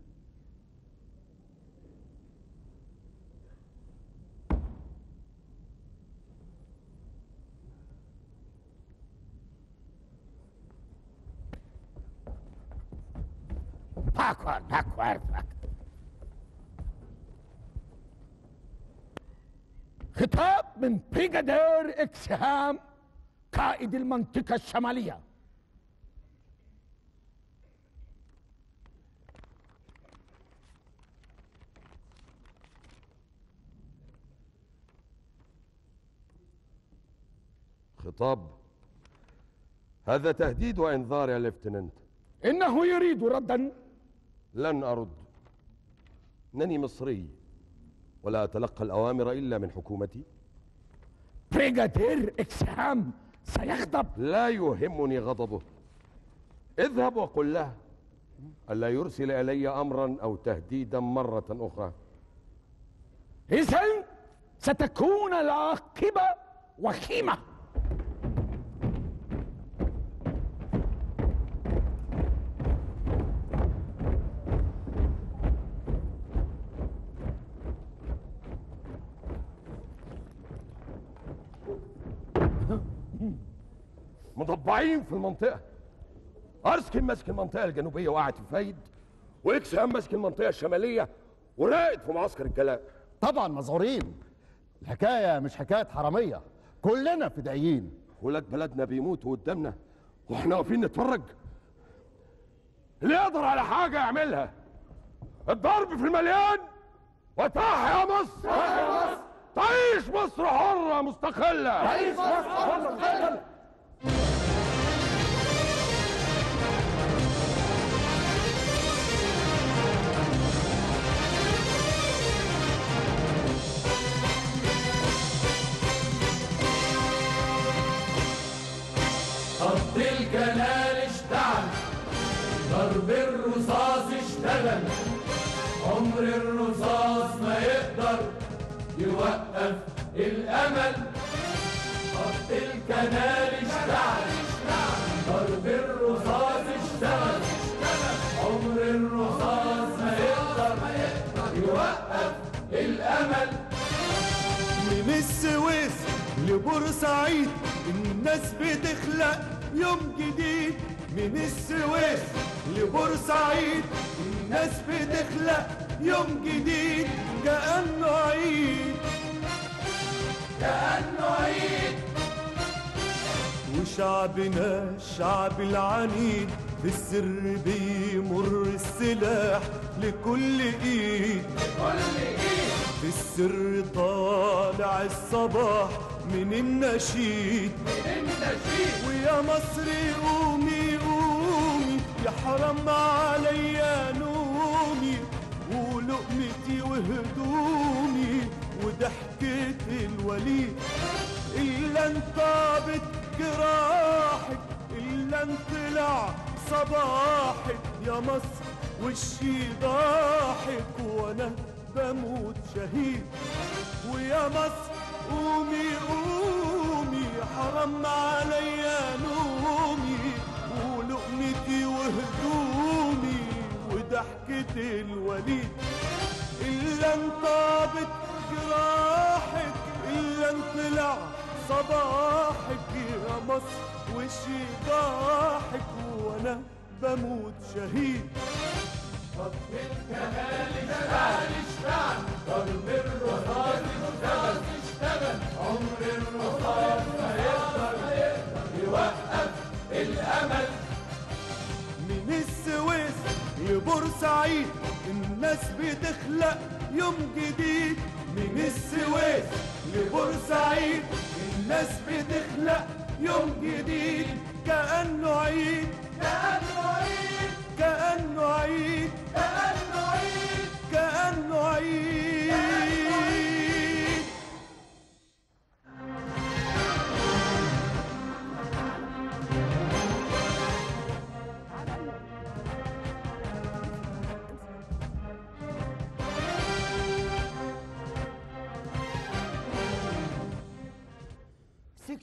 Backward, backward, backward. خطاب من بريغادير اكسهام قائد المنطقة الشمالية خطاب هذا تهديد وانذار يا ليفتننت إنه يريد ردا لن ارد انني مصري ولا اتلقى الاوامر الا من حكومتي بريغادير اكسهام سيغضب لا يهمني غضبه اذهب وقل له الا يرسل الي امرا او تهديدا مره اخرى إذا ستكون العاقبة وخيمة مضبعين في المنطقه ارسكن ماسك المنطقه الجنوبيه وقعت في فايد واكسهام ماسك المنطقه الشماليه وراقد في معسكر الجلاء طبعا مذعورين الحكايه مش حكايه حراميه كلنا فدائيين ولاد بلدنا بيموتوا قدامنا واحنا واقفين نتفرج اللي يقدر على حاجه يعملها الضرب في المليان وتحيا يا مصر تعيش مصر حره مستقله تعيش مصر حرة مستقلة. خط الكنال اشتعل ضرب الرصاص اشتغل عمر الرصاص ما يقدر يوقف الامل خط الكنال اشتعل ضرب الرصاص اشتغل عمر الرصاص ما يقدر يوقف الامل من السويس لبورسعيد الناس بتخلق يوم جديد من السويس لبورسعيد الناس بتخلق يوم جديد كأنه عيد كأنه عيد وشعبنا الشعب العنيد في السر بيمر السلاح لكل ايد لكل ايد في السر طالع الصباح من النشيد من النشيد ويا مصر قومي قومي يا حرام عليا نومي ولقمتي وهدومي وضحكة الوليد إلا انطابت جراحك إلا انطلع صباحك يا مصر وشي ضاحك وانا بموت شهيد ويا مصر قومي قومي حرام عليا نومي ولقمتي وهدومي وضحكة الوليد إلا انطابت جراحك إلا انطلع صباحك يا مصر وشي ضاحك وانا بموت شهيد خط الكمال اشتغل اشتغل ضرب الرصاص اشتغل اشتغل عمر الرصاص ما يقدر يوقف الامل من السويس لبورسعيد الناس بتخلق يوم جديد من السويس لبورسعيد الناس بتخلق يوم جديد كأنه عيد كأنه عيد كأنه عيد كأنه عيد كأنه عيد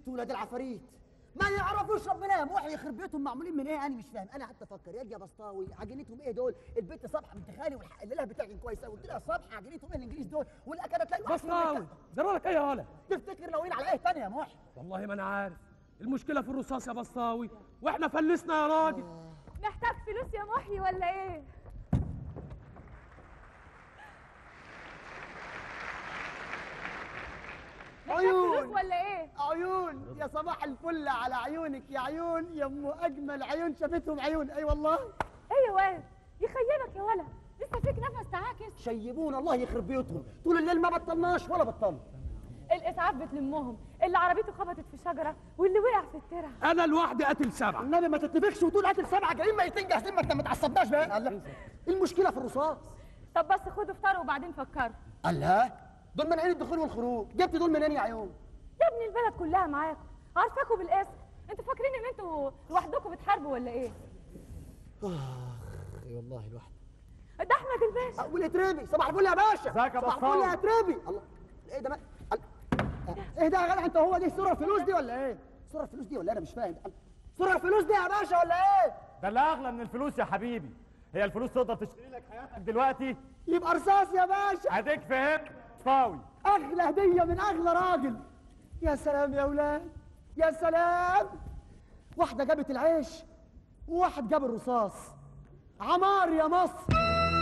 مسكتوا ولاد العفاريت ما يعرفوش ربنا يا محي يخرب بيتهم معمولين من ايه انا مش فاهم انا قعدت افكر يا دي يا بسطاوي عجينتهم ايه دول البنت صبحه بنت خالي والليله بتاعي كويس قوي قلت لها صبحه عجينتهم ايه الانجليز دول والاكله تلاقي واحد فيهم بسطاوي جرى لك ايه يا ولا تفتكر ناويين على ايه تاني يا محي والله ما انا عارف المشكله في الرصاص يا بسطاوي واحنا فلسنا يا راجل محتاج فلوس يا محي ولا ايه محتاج فلوس عيون ولا ايه عيون يا صباح الفل على عيونك يا عيون يا ام اجمل عيون شافتهم عيون اي والله ايه يا واد يخيبك يا ولا لسه فيك نفس تعاكس شيبونا الله يخرب بيوتهم طول الليل ما بطلناش ولا بطلنا الاسعاف بتلمهم اللي عربيته خبطت في شجره واللي وقع في الترع انا لوحدي قاتل سبعه النبي ما تتفقش وتقول قاتل سبعه جايين ميتين جاهزين ما انت ما تعصبناش بقى الله المشكله في الرصاص طب بس خدوا افطروا وبعدين فكروا الله دول منعين الدخول والخروج جبت دول منين يا عيون يا ابني البلد كلها معاكم عارفاكوا بالاسم انتوا فاكرين ان انتوا لوحدكم بتحاربوا ولا ايه اي والله الواحد ده احمد الباشا والاتربي صباح الفل يا باشا ازيك يا صباح بسطاوي؟ الفل يا اتربي الله ايه ده ما... ايه ده يا جدع انت هو دي صورة الفلوس دي ولا ايه صورة الفلوس دي ولا انا مش فاهم صورة الفلوس دي يا باشا ولا ايه ده اللي اغلى من الفلوس يا حبيبي هي الفلوس تقدر تشتري لك حياتك دلوقتي يبقى رصاص يا باشا اديك فهمت فاوي اغلى هدية من اغلى راجل يا سلام يا اولاد يا سلام واحدة جابت العيش وواحد جاب الرصاص عمار يا مصر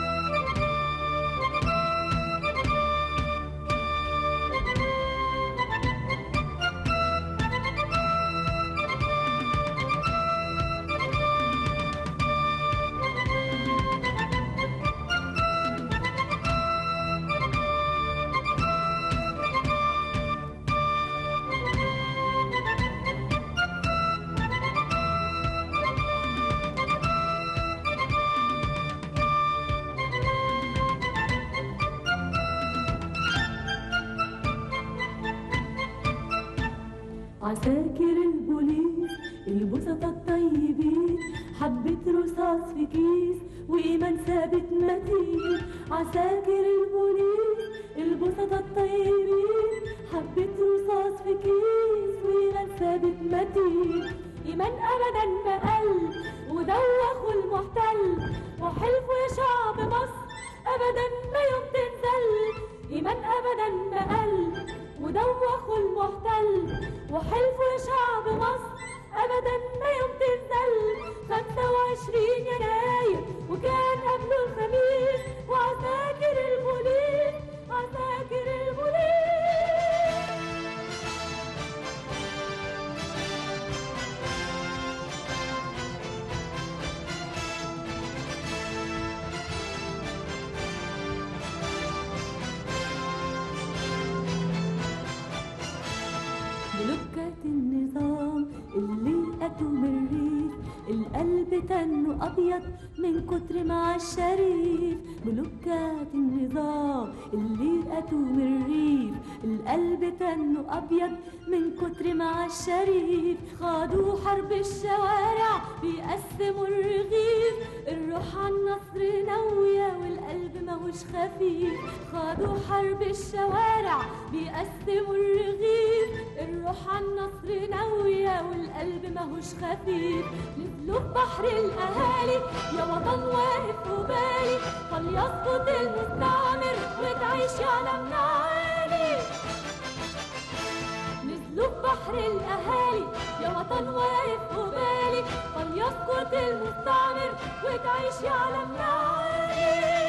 عساكر البوليس البسطة الطيبين حبة رصاص في كيس وإيمان ثابت متين عساكر البوليس البسطة الطيبين حبة رصاص في كيس وإيمان ثابت متين إيمان أبدا ما قل ودوخوا المحتل وحلفوا يا شعب مصر أبدا ما يوم تنزل إيمان أبدا ما قل ودوخوا المحتل وحلفوا يا شعب مصر ابدا ما يوم تنزل 25 يناير وكان قبله الخميس وعساكر البوليس عساكر البوليس ملكة النظام اللي قتوا من الريف القلب تنه أبيض من كتر مع الشريف ملكة النظام اللي قتوا من الريف القلب تنه أبيض من كتر مع الشريف خاضوا حرب الشوارع بيقسموا الرغيف الروح على النصر ناوية والقلب ماهوش خفيف خاضوا حرب الشوارع بيقسموا الرغيف الروح على النصر ناوية والقلب ماهوش خفيف نزلوا في بحر الأهالي يا وطن واقف وبالي فليسقط المستعمر وتعيش يعلمنا عالي نزلوا في بحر الأهالي يا وطن واقف وبالي فليسقط المستعمر وتعيش يعلمنا عالي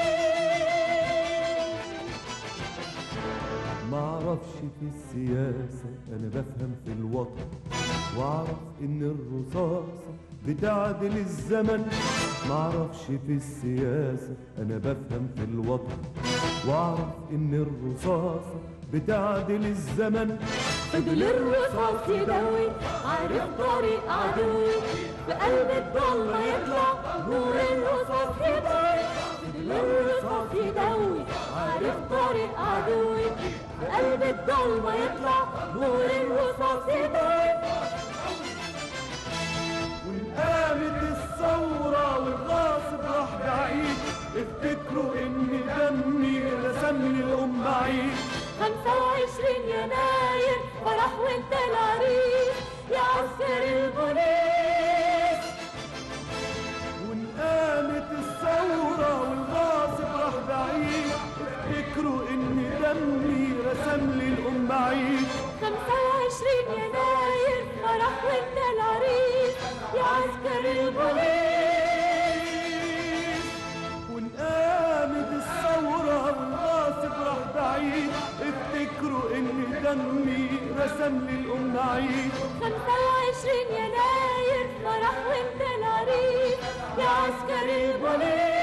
ما اعرفش في السياسة انا بفهم في الوطن واعرف ان الرصاصة بتعدل الزمن ما اعرفش في السياسة انا بفهم في الوطن واعرف ان الرصاصة بتعدل الزمن فضل الرصاص يدوي عارف طريق عدوي بقلب الضلمة يطلع نور الرصاص يدوي فضل الرصاص يدوي عارف طريق عدوي بقلب الضلمة يطلع نور الرصاص يدوي قامت الثورة والغاصب راح بعيد افتكروا ان دمي رسمني الام عيد 25 يناير فرح وانت العريس فرح وانت العريس يا عسكر البوليس ونقامت الثورة والغاصب راح بعيد افتكروا ان دمي رسم لي الام عيد 25 يناير فرح وانت العريس يا عسكر البوليس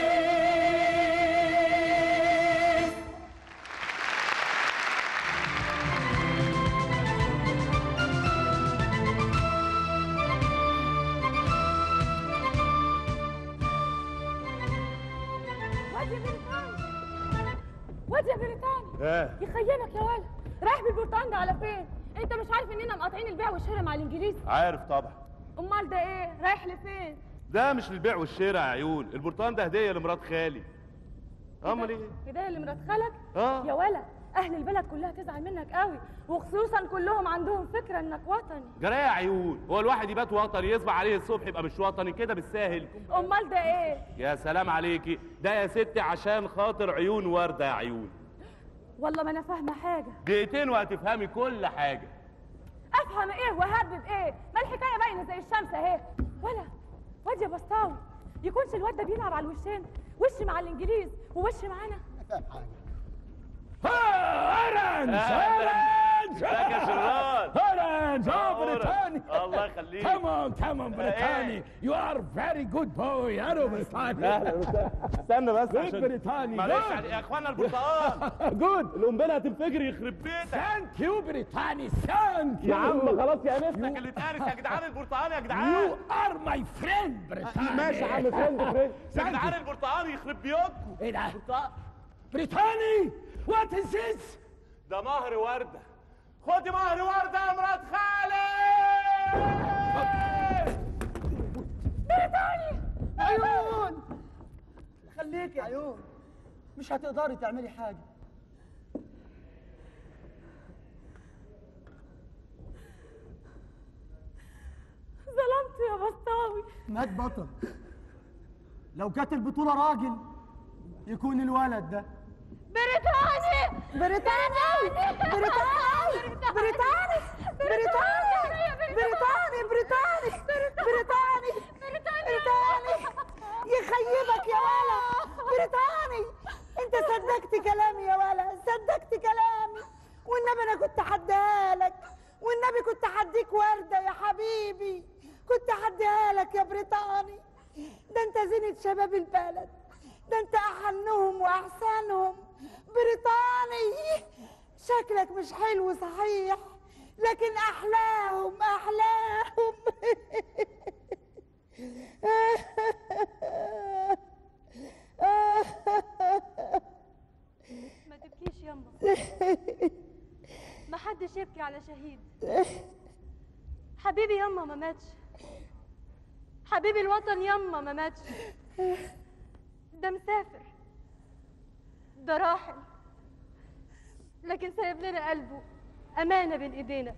واد يا بريطاني واد يا بريطاني ايه يخيبك يا ولد رايح بالبرتقال ده على فين انت مش عارف اننا مقاطعين البيع والشراء مع الانجليز عارف طبعا امال ده ايه رايح لفين ده مش للبيع والشراء يا عيون البرتقال ده هديه لمرات خالي امال ايه كده اللي مرات خالك آه. يا ولد اهل البلد كلها تزعل منك قوي وخصوصا كلهم عندهم فكره انك وطني جرى يا عيون هو الواحد يبات وطني يصبح عليه الصبح يبقى مش وطني كده بالساهل امال ده ايه يا سلام عليكي ده يا ستي عشان خاطر عيون ورده يا عيون والله ما انا فاهمه حاجه دقيقتين وهتفهمي كل حاجه افهم ايه وهبب ايه ما الحكايه باينه زي الشمس اهي ولا واد يا بسطاوي يكونش الواد ده بيلعب على الوشين وش مع الانجليز ووش معانا اورنج اورنج ازيك يا شرار اورنج آه، اه أورنج. بريطاني الله يخليك. كمان كمان بريطاني يو ار فيري جود بوي انا بريطاني اهلا وسهلا استنى بس Good عشان بريطاني معلش good. يعني يا اخوانا البرتقال جود القنبله هتنفجر يخرب بيتك ثانك يو بريطاني ثانك يو يا عم خلاص يا نفسك اللي اتقالت يا جدعان البرتقال يا جدعان يو ار ماي فريند بريطاني ماشي يا عم فريند فريند يا Thank جدعان you. البرتقال يخرب بيوتكم ايه ده بريطاني وات از ذس ده مهر ورده خدي مهر ورده يا مرات خالي بريطاني عيون خليك يا عيون مش هتقدري تعملي حاجة ظلمت يا بسطاوي مات بطل لو كانت البطولة راجل يكون الولد ده بريطاني بريطاني بريطاني بريطاني بريطاني بريطاني بريطاني بريطاني بريطاني يخيبك يا ولا بريطاني انت صدقت كلامي يا ولا صدقت كلامي والنبي انا كنت حديها لك والنبي كنت حديك وردة يا حبيبي كنت حديها لك يا بريطاني ده انت زينة شباب البلد ده انت احنهم واحسنهم بريطاني شكلك مش حلو صحيح لكن احلاهم احلاهم ما تبكيش يما ما حدش يبكي على شهيد حبيبي يما ما ماتش حبيبي الوطن يما ما ماتش ده مسافر ده راحل لكن سايب لنا قلبه أمانة بين إيدينا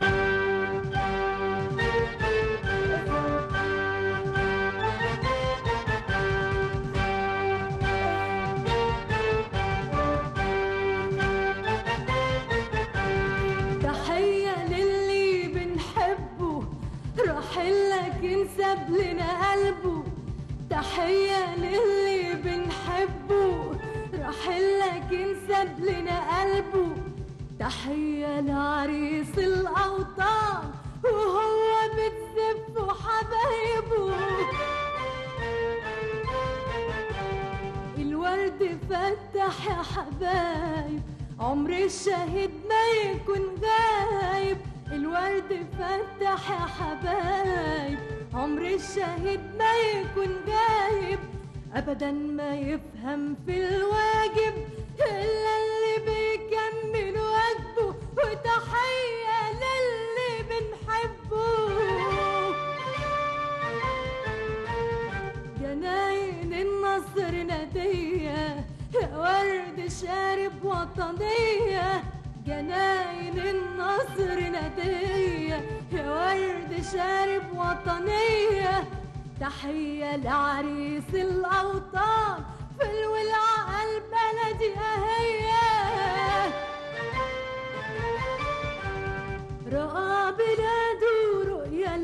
تحية للي بنحبه راحل لكن ساب لنا قلبه تحية للي بنحبه راحل لكن ساب لنا قلبه تحية لعريس الأوطان وهو بتزف حبايبه الورد فتح يا حبايب عمر الشهيد ما يكون غايب الورد فتح يا حبايب عمر الشهيد ما يكون غايب ابدا ما يفهم في الواجب الا اللي بيكمل واجبه وتحيه للي بنحبه جناين النصر نادية يا ورد شارب وطنية جناين النصر نادية يا ورد شارب وطنية تحية لعريس الأوطان في الولعة البلدي أهية رأى بلاده رؤيا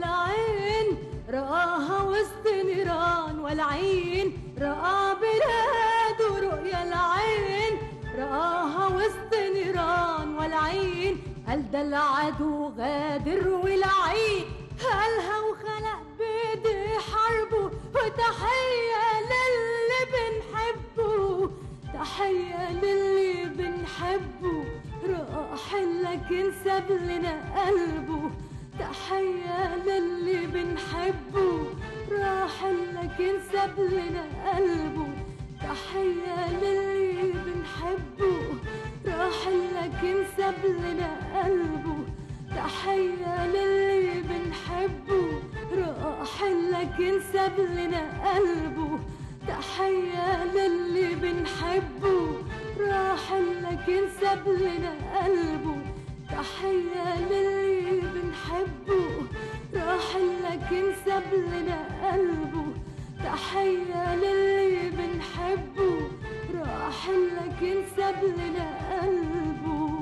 والعين رأى بلاده رؤيا العين رآها وسط نيران والعين قال ده العدو غادر والعين قالها وخلق بيدي حربه وتحية للي بنحبه تحية للي بنحبه راح لكن ساب لنا قلبه تحية للي بنحبه راح لكن ساب لنا قلبه تحية للي بنحبه راح لكن ساب لنا قلبه تحية للي بنحبه راح لكن ساب لنا قلبه تحية للي بنحبه راح لكن ساب لنا قلبه تحية للي بنحبه راح لكن ساب لنا قلبه تحية للي بنحبه راح لكن ساب لنا قلبه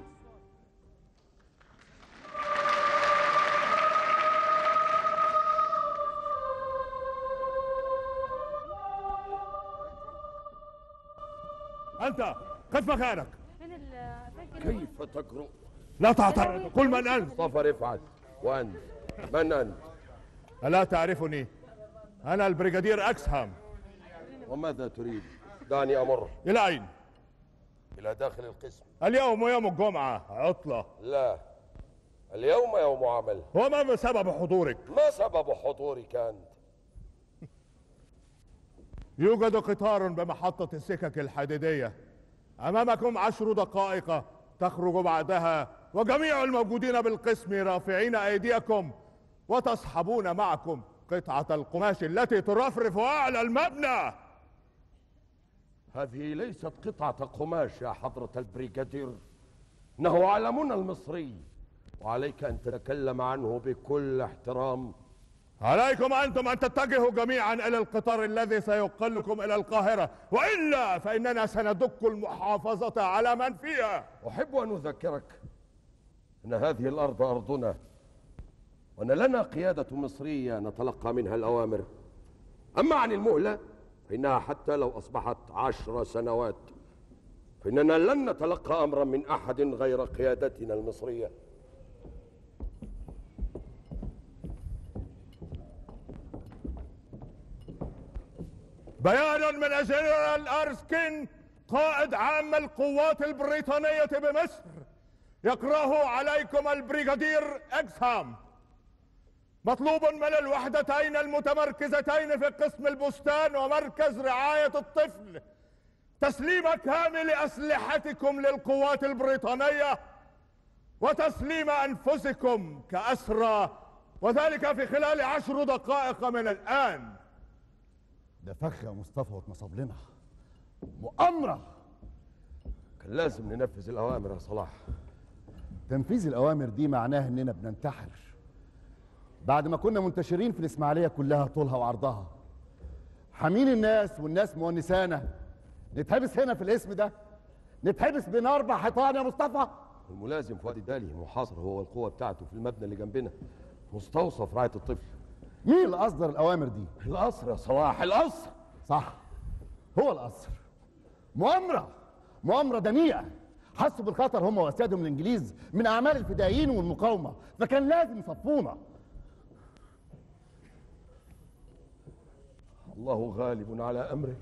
انت قف مكانك فين ال كيف تجرؤ لا تعترض قل من انت مصطفى رفعت وانت من انت الا تعرفني انا البريغادير اكسهام وماذا تريد دعني امر الى اين الى داخل القسم اليوم يوم الجمعه عطله لا اليوم يوم عمل وما سبب حضورك ما سبب حضورك انت يوجد قطار بمحطة السكك الحديدية أمامكم عشر دقائق تخرج بعدها وجميع الموجودين بالقسم رافعين أيديكم وتصحبون معكم قطعة القماش التي ترفرف أعلى المبنى هذه ليست قطعة قماش يا حضرة البريغادير إنه علمنا المصري وعليك أن تتكلم عنه بكل احترام عليكم أنتم أن تتجهوا جميعا إلى القطار الذي سيقلكم إلى القاهرة وإلا فإننا سندك المحافظة على من فيها أحب أن أذكرك أن هذه الأرض أرضنا وأن لنا قيادة مصرية نتلقى منها الأوامر أما عن المهلة فإنها حتى لو أصبحت عشر سنوات فإننا لن نتلقى أمرا من أحد غير قيادتنا المصرية بيان من الجنرال أرسكين قائد عام القوات البريطانية بمصر يقرأه عليكم البريغادير أكسهام مطلوب من الوحدتين المتمركزتين في قسم البستان ومركز رعاية الطفل تسليم كامل أسلحتكم للقوات البريطانية وتسليم أنفسكم كأسرى وذلك في خلال عشر دقائق من الآن ده فخ يا مصطفى واتنصب لنا مؤامرة كان لازم ننفذ الأوامر يا صلاح تنفيذ الأوامر دي معناها إننا بننتحر بعد ما كنا منتشرين في الإسماعيلية كلها طولها وعرضها حامين الناس والناس مونسانا نتحبس هنا في الاسم ده نتحبس بين أربع حيطان يا مصطفى الملازم فؤاد الدالي محاصر هو والقوة بتاعته في المبنى اللي جنبنا مستوصف رعاية الطفل مين اللي أصدر الأوامر دي؟ القصر يا صلاح القصر صح هو القصر مؤامرة مؤامرة دنيئة حسوا بالخطر هم وأسيادهم الإنجليز من أعمال الفدائيين والمقاومة فكان لازم يصفونا الله غالب على أمره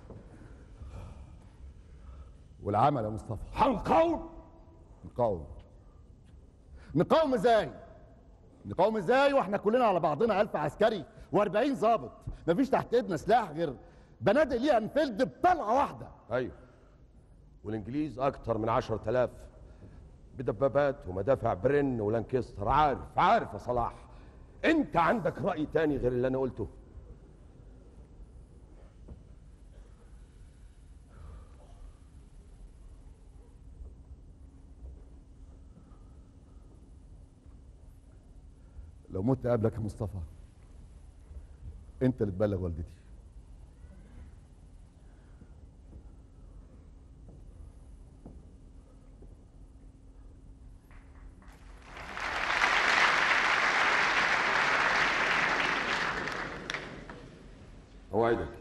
والعمل يا مصطفى هنقاوم نقاوم نقاوم ازاي نقاوم ازاي واحنا كلنا على بعضنا ألف عسكري و40 ضابط مفيش تحت ايدنا سلاح غير بنادق ليها انفيلد بطلقه واحده أيوه والإنجليز أكتر من عشر تلاف بدبابات ومدافع برن ولانكستر عارف عارف يا صلاح أنت عندك رأي تاني غير اللي أنا قلته لو مت قبلك يا مصطفى انت اللي تبلغ والدتي أوعدك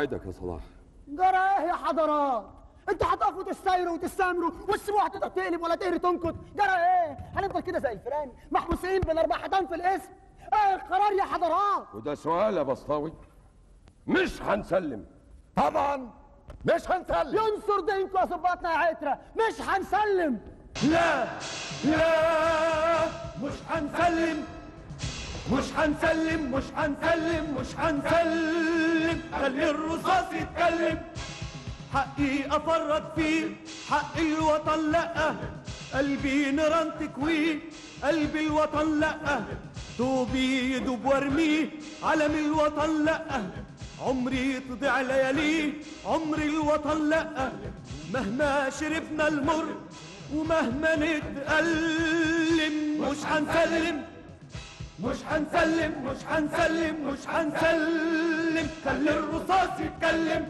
اوعدك يا صلاح جرى ايه يا حضرات انتوا هتقفوا تستايروا وتستمروا والسموح تقدر تقلب ولا تهري تنكت جرى ايه هنفضل كده زي الفيران محبوسين بين اربع حيطان في الاسم ايه القرار يا حضرات وده سؤال يا بسطاوي مش هنسلم طبعا مش هنسلم ينصر دينكم يا ظباطنا يا عترة مش هنسلم لا لا مش هنسلم مش هنسلم مش هنسلم مش هنسلم خلي الرصاص يتكلم حقي افرط فيه حق الوطن لا قلبي نيران تكويه قلبي الوطن لا توبي يدوب وارميه علم الوطن لا عمري تضيع لياليه عمر الوطن لا مهما شربنا المر ومهما نتألم مش هنسلم مش هنسلم مش هنسلم مش هنسلم خلي الرصاص يتكلم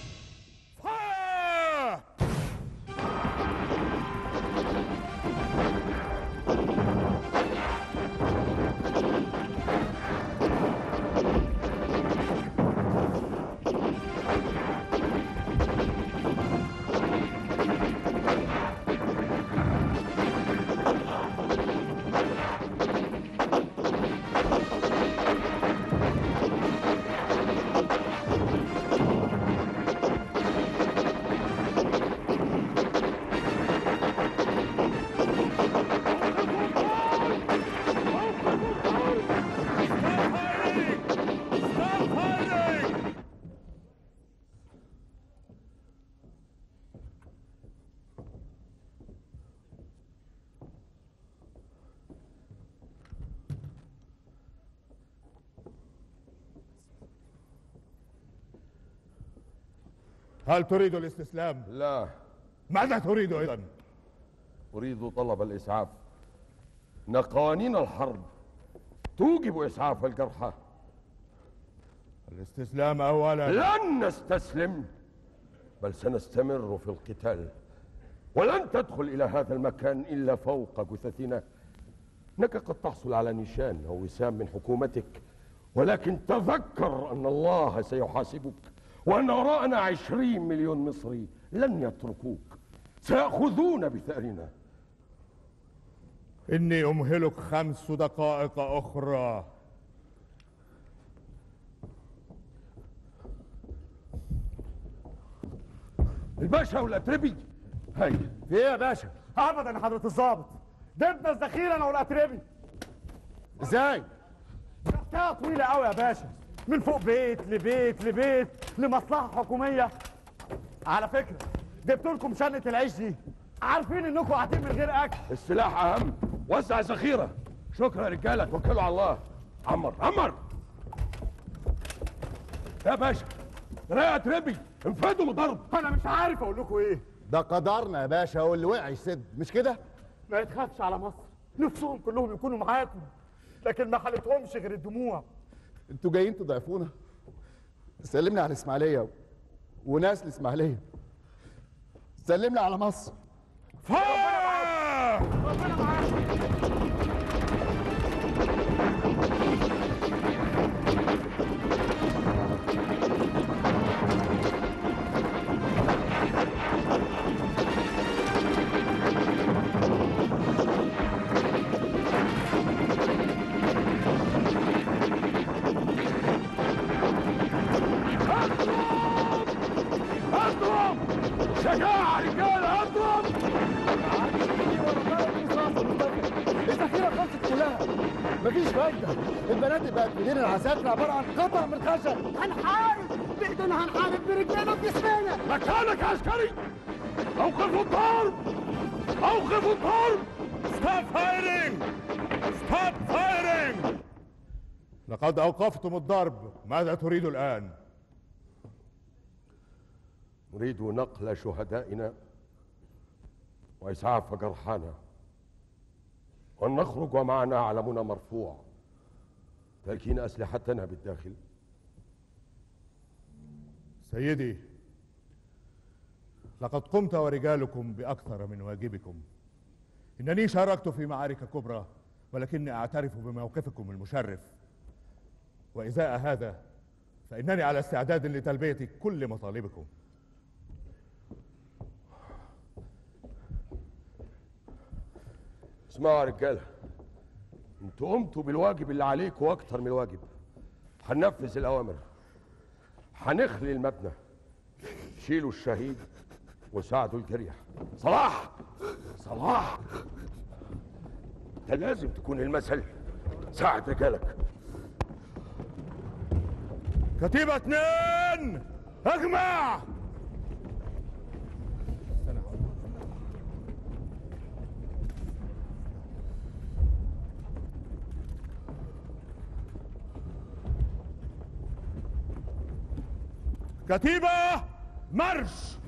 هل تريد الاستسلام؟ لا ماذا تريد ايضا؟ أريد طلب الإسعاف إن قوانين الحرب توجب إسعاف الجرحى الاستسلام اولا لن نستسلم بل سنستمر في القتال ولن تدخل إلى هذا المكان إلا فوق جثثنا إنك قد تحصل على نشان أو وسام من حكومتك ولكن تذكر أن الله سيحاسبك وأن وراءنا عشرين مليون مصري لن يتركوك سيأخذون بثأرنا اني امهلك خمس دقائق اخرى الباشا والأتربي هاي في ايه يا باشا؟ ابدا يا حضرة الظابط جبنا الذخيرة انا والاتربي ازاي؟ حكاية طويلة قوي يا باشا من فوق بيت لبيت لبيت لمصلحة حكومية على فكرة جبت لكم شنة العيش دي عارفين انكم قاعدين من غير اكل السلاح أهم وزع ذخيرة شكرا يا رجالة توكلوا على الله عمر عمر يا باشا راية أتربي انفدوا من ضرب انا مش عارف اقول لكم ايه ده قدرنا يا باشا واللي وقع يسد مش كده ما يتخافش على مصر نفسهم كلهم يكونوا معاكم لكن ما حالتهمش غير الدموع انتوا جايين تضعفونا سلمنا على الاسماعيليه وناس الاسماعيليه سلمنا على مصر اضرب شجاعة رجالة اضرب الذخيره خلصت كلها مفيش فايده البنادق بقت بدين العساكر عباره عن قطع من الخشب هنحارب بايدينا هنحارب برجلنا بجسمنا مكانك يا عسكري اوقفوا الضرب اوقفوا الضرب ستوب فايرنج ستوب فايرنج لقد اوقفتم الضرب ماذا تريد الان نريد نقل شهدائنا وإسعاف جرحانا وأن نخرج ومعنا علمنا مرفوع تركين أسلحتنا بالداخل سيدي لقد قمت ورجالكم باكثر من واجبكم انني شاركت في معارك كبرى ولكني اعترف بموقفكم المشرف وازاء هذا فإنني على استعداد لتلبية كل مطالبكم اسمعوا يا رجاله انتوا قمتوا بالواجب اللي عليكم واكتر من الواجب هننفذ الاوامر هنخلي المبنى شيلوا الشهيد وساعدوا الجريح صلاح صلاح انت لازم تكون المثل ساعد رجالك كتيبة اتنين اجمع كتيبة مرش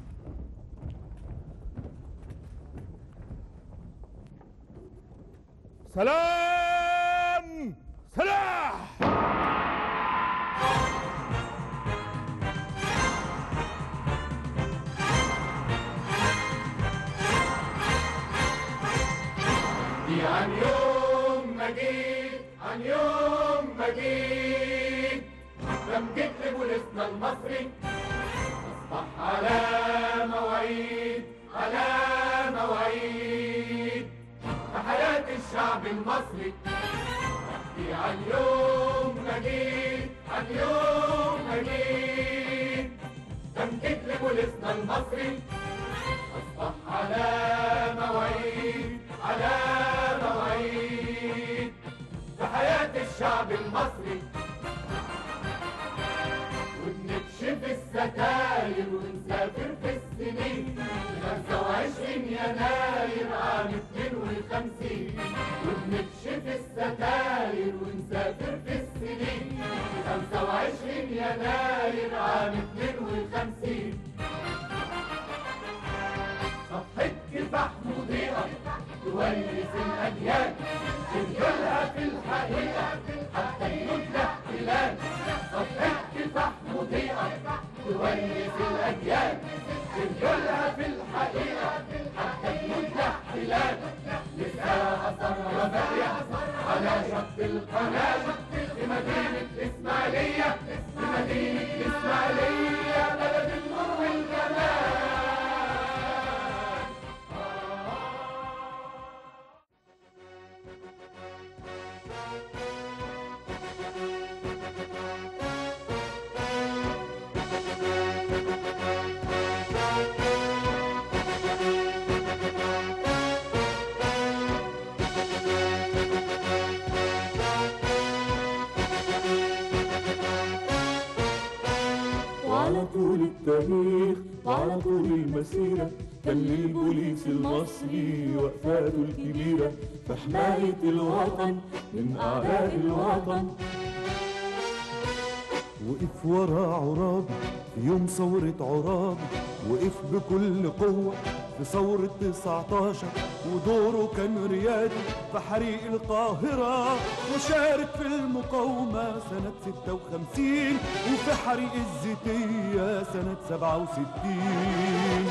سلام سلاح دي عن يوم ما جيت عن يوم ما جيت لم جيت لبوليسنا المصري اصبح على مواعيد على مواعيد بحياة الشعب المصري احكي عن يوم ما جيت عن يوم ما جيت لم جيت لبوليسنا المصري اصبح على مواعيد على مواعيد في حياة الشعب المصري وبنكشف الستاير ونسافر في السنين 25 يناير عام 52 وبنكشف الستاير ونسافر في السنين 25 يناير عام 52 صفحة كفاح مضيئة تورث الأجيال تنقلها في الحقيقة حتى يموت الاحتلال صفحة كفاح مضيئة تورث الأجيال تنقلها في الحقيقة حتى يموت الاحتلال لسه أثرها باقية على شط القناة في مدينة الإسماعيلية في مدينة الإسماعيلية بلد النور والجمال وعلى طول التاريخ وعلى طول المسيرة كان للبوليس المصري وقفاته الكبيرة في حماية الوطن من أعداء الوطن وقف ورا عرابي في يوم ثورة عرابي وقف بكل قوة في ثورة 19 ودوره كان ريادي في حريق القاهرة وشارك في المقاومة سنة 56 وفي حريق الزيتية سنة 67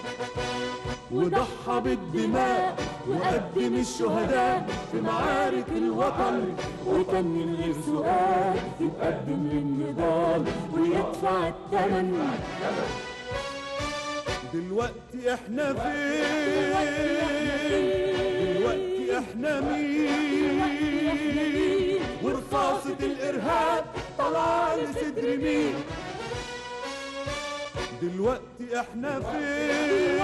وضحى بالدماء وقدم الشهداء في معارك الوطن وكان من غير سؤال يتقدم للنضال ويدفع الثمن دلوقتي احنا فين دلوقتي احنا مين ورصاصة الارهاب طلع لصدر مين دلوقتي احنا فين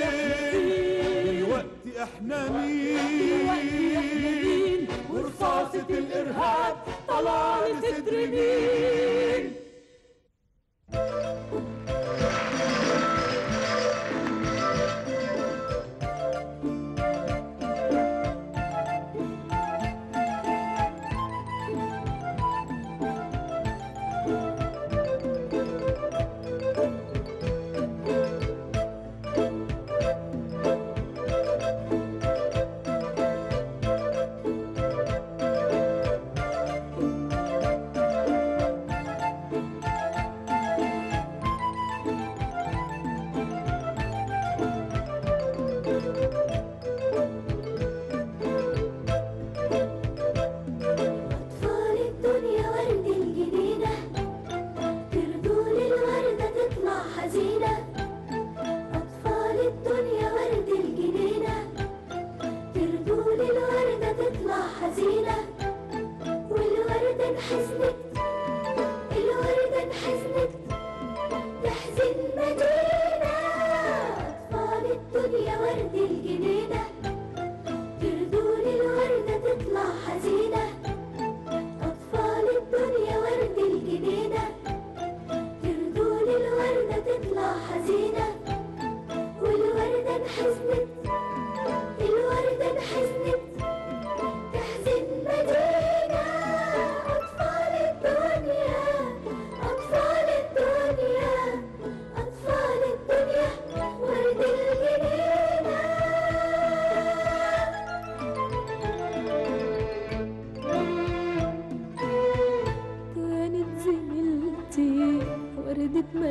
دلوقتي احنا مين ورصاصة الارهاب طلع لصدر مين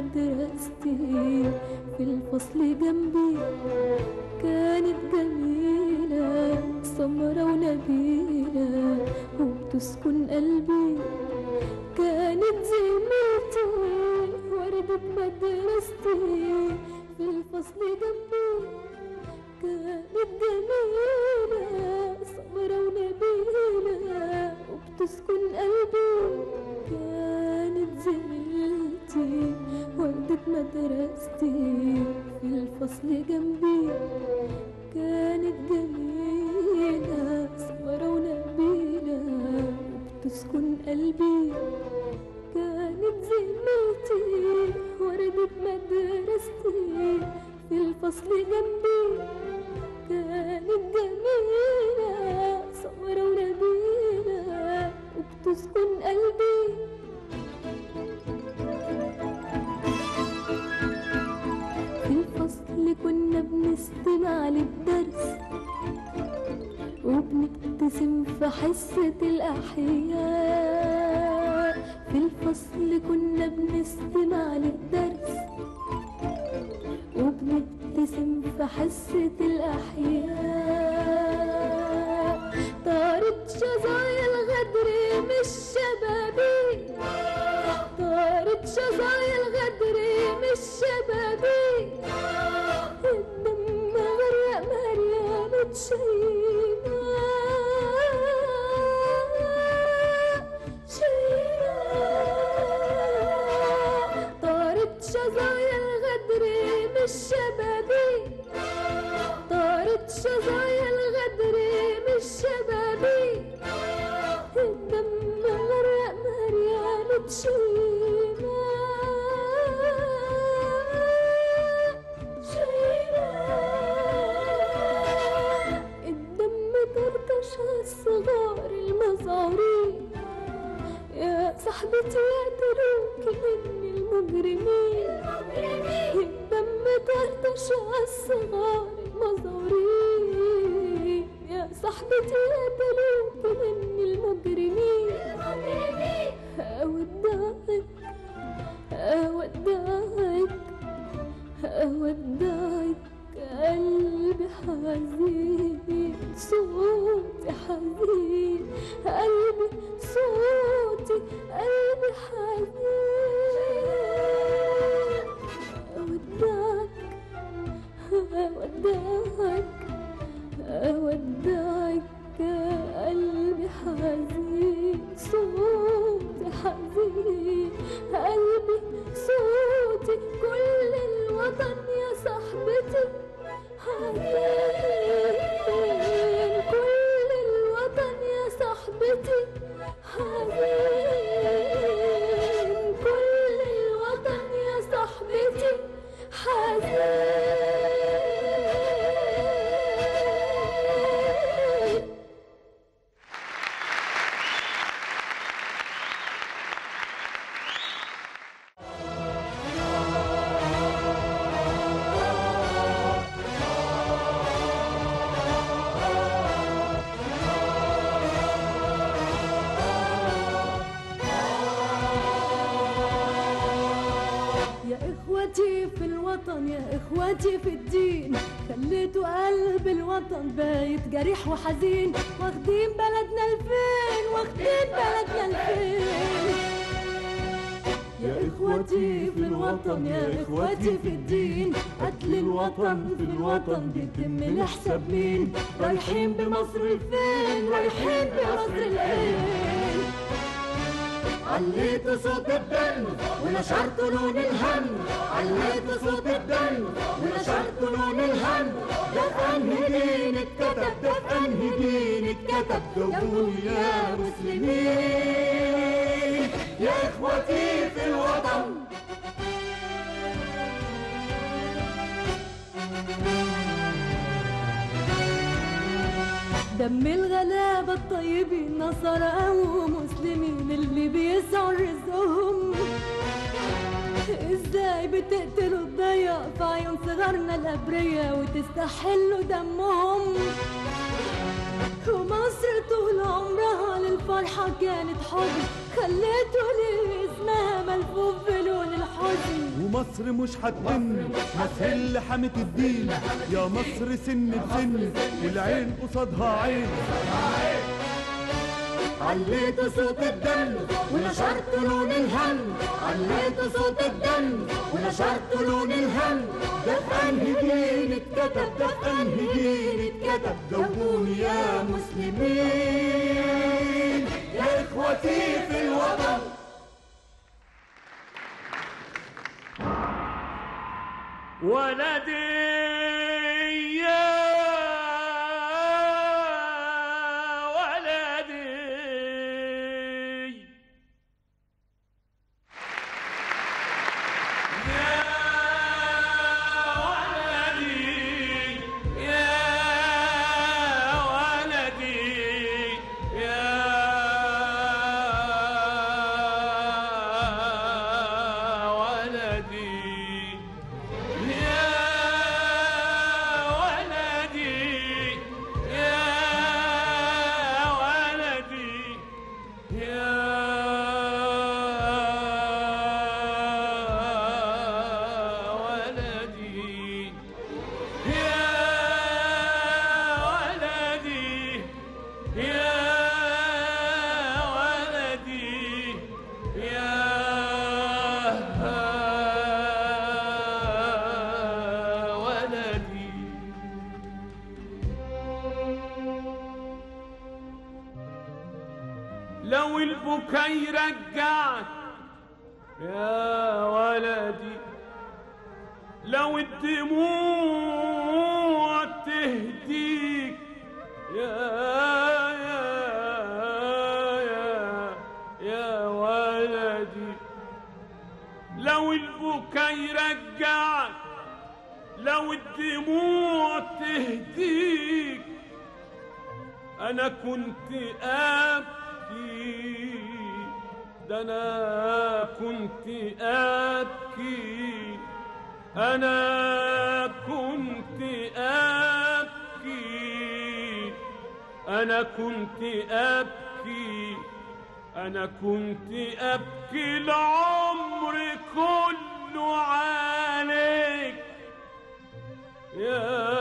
مدرستي في الفصل جنبي كانت جميلة سمرة ونبيلة وبتسكن قلبي كانت زميلتي وردة مدرستي في الفصل جنبي كانت جميلة سمرة ونبيلة وبتسكن قلبي كانت زميلتي وردة مدرستي في الفصل جنبي كانت جميلة سمرة ونبيلة وبتسكن قلبي كانت زميلتي وردة مدرستي في الفصل جنبي كانت جميلة سمرة ونبيلة وبتسكن قلبي في الفصل كنا بنستمع للدرس وبنبتسم في حصة الأحياء في الفصل كنا بنستمع للدرس وبنبتسم في حصة الأحياء طارت شظايا الغدر مش شبابي طارت شظايا الغدر مش شبابي الدم غرق مريانة شيماء شيماء طارت شظايا الغدر مش شبابي طارت شظايا الغدر مش شبابي الدم غرق مريانة شيماء شيماء الدم طرطش عالصغار المزارين يا صاحبتي اعتروكي مني المجرمين الدم طرطش عالصغار المزارين يا صاحبتي اعتروكي مني المجرمين أودعك أودعك أودعك قلبي حزين صوتي حزين قلبي صوتي قلبي حزين أودعك أودعك أودعك قلبي حزين صوتي حزين قلبي صوتي كل الوطن يا صاحبتي حزين كل الوطن يا صاحبتي حزين كل الوطن يا صاحبتي حزين يا اخوتي في الوطن يا اخوتي في الدين خليتوا قلب الوطن بايت جريح وحزين واخدين بلدنا لفين واخدين بلدنا لفين يا اخوتي في الوطن يا اخوتي في الدين قتل الوطن في الوطن بيتم لحساب مين رايحين بمصر لفين رايحين بمصر لفين عليت صوت الدم ونشرت لون الهم عليت صوت الدم ونشرت لون الهم ده في انهي دين اتكتب ده في انهي دين اتكتب قولوا يا مسلمين يا اخوتي في الوطن دم الغلابة الطيبين نصارى ومسلمين اللي بيسعوا رزقهم ازاي بتقتلوا الضياع في عيون صغارنا الابرياء وتستحلوا دمهم ومصر طول عمرها للفرحة كانت حزن خليتوا ليه اسمها ملفوف بلون الحزن ومصر مش هتبن مصر اللي حمت الدين يا مصر سن بسن والعين قصادها عين عليت صوت الدم ونشرت لون الهم عليت صوت الدم ونشرت لون الهم ده في انهي دين اتكتب ده في انهي دين اتكتب جاوبوني يا مسلمين يا اخوتي في الوطن ولدي يا ولدي يا ولدي يا ولدي يا ولدي يا ولدي يا ولدي يا ولدي يا ولدي يا ولدي يا ولدي لو البكا يرجعك يا ولدي لو الدموع تهديك يا يا يا يا ولدي لو البكا يرجعك لو الدموع تهديك انا كنت ابكي ده انا كنت ابكي انا كنت ابكي انا كنت ابكي انا كنت ابكي العمر كله عليك يا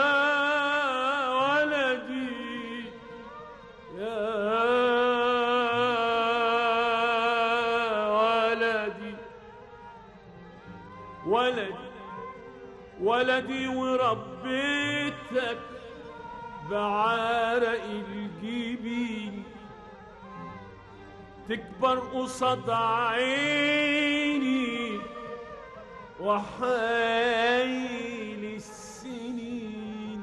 ولدي يا ولدي ولدي ولدي وربيتك بعرق الجبين تكبر قصاد عيني وحايل السنين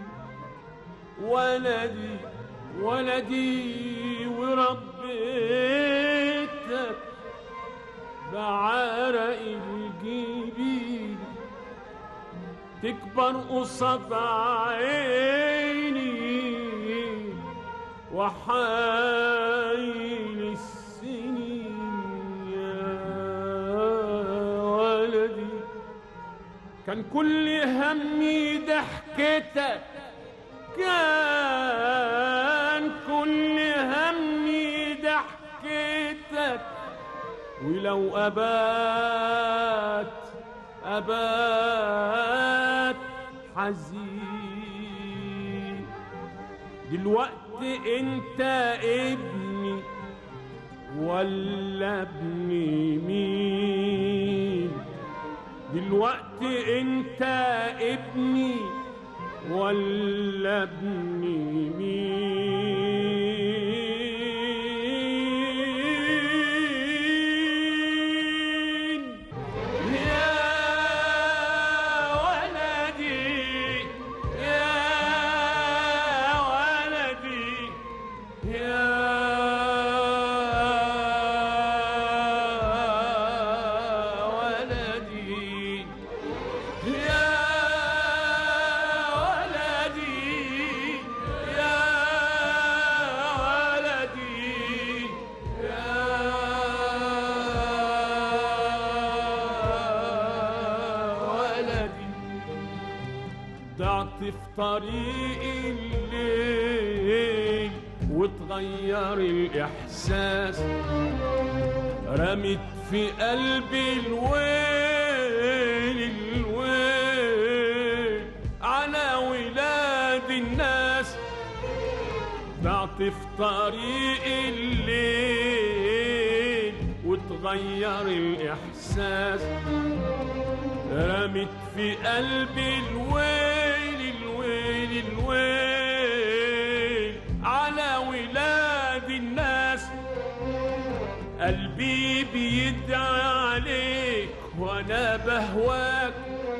ولدي ولدي وربيتك بعرق الجبين تكبر قصاد عيني وحايل السنين يا ولدي كان كل همي ضحكتك كان كل همي ضحكتك ولو أبات أبات حزين دلوقتي انت ابني ولا ابني مين دلوقتي انت ابني ولا ابني مين يا ولدي يا ولدي يا ولدي يا ولدي يا ولدي يا ولدي ضعت في طريق الليل وتغير الإحساس رمت في قلبي الويل ضعت في طريق الليل وتغير الإحساس رمت في قلبي الويل الويل الويل على ولاد الناس قلبي بيدعي عليك وانا بهواك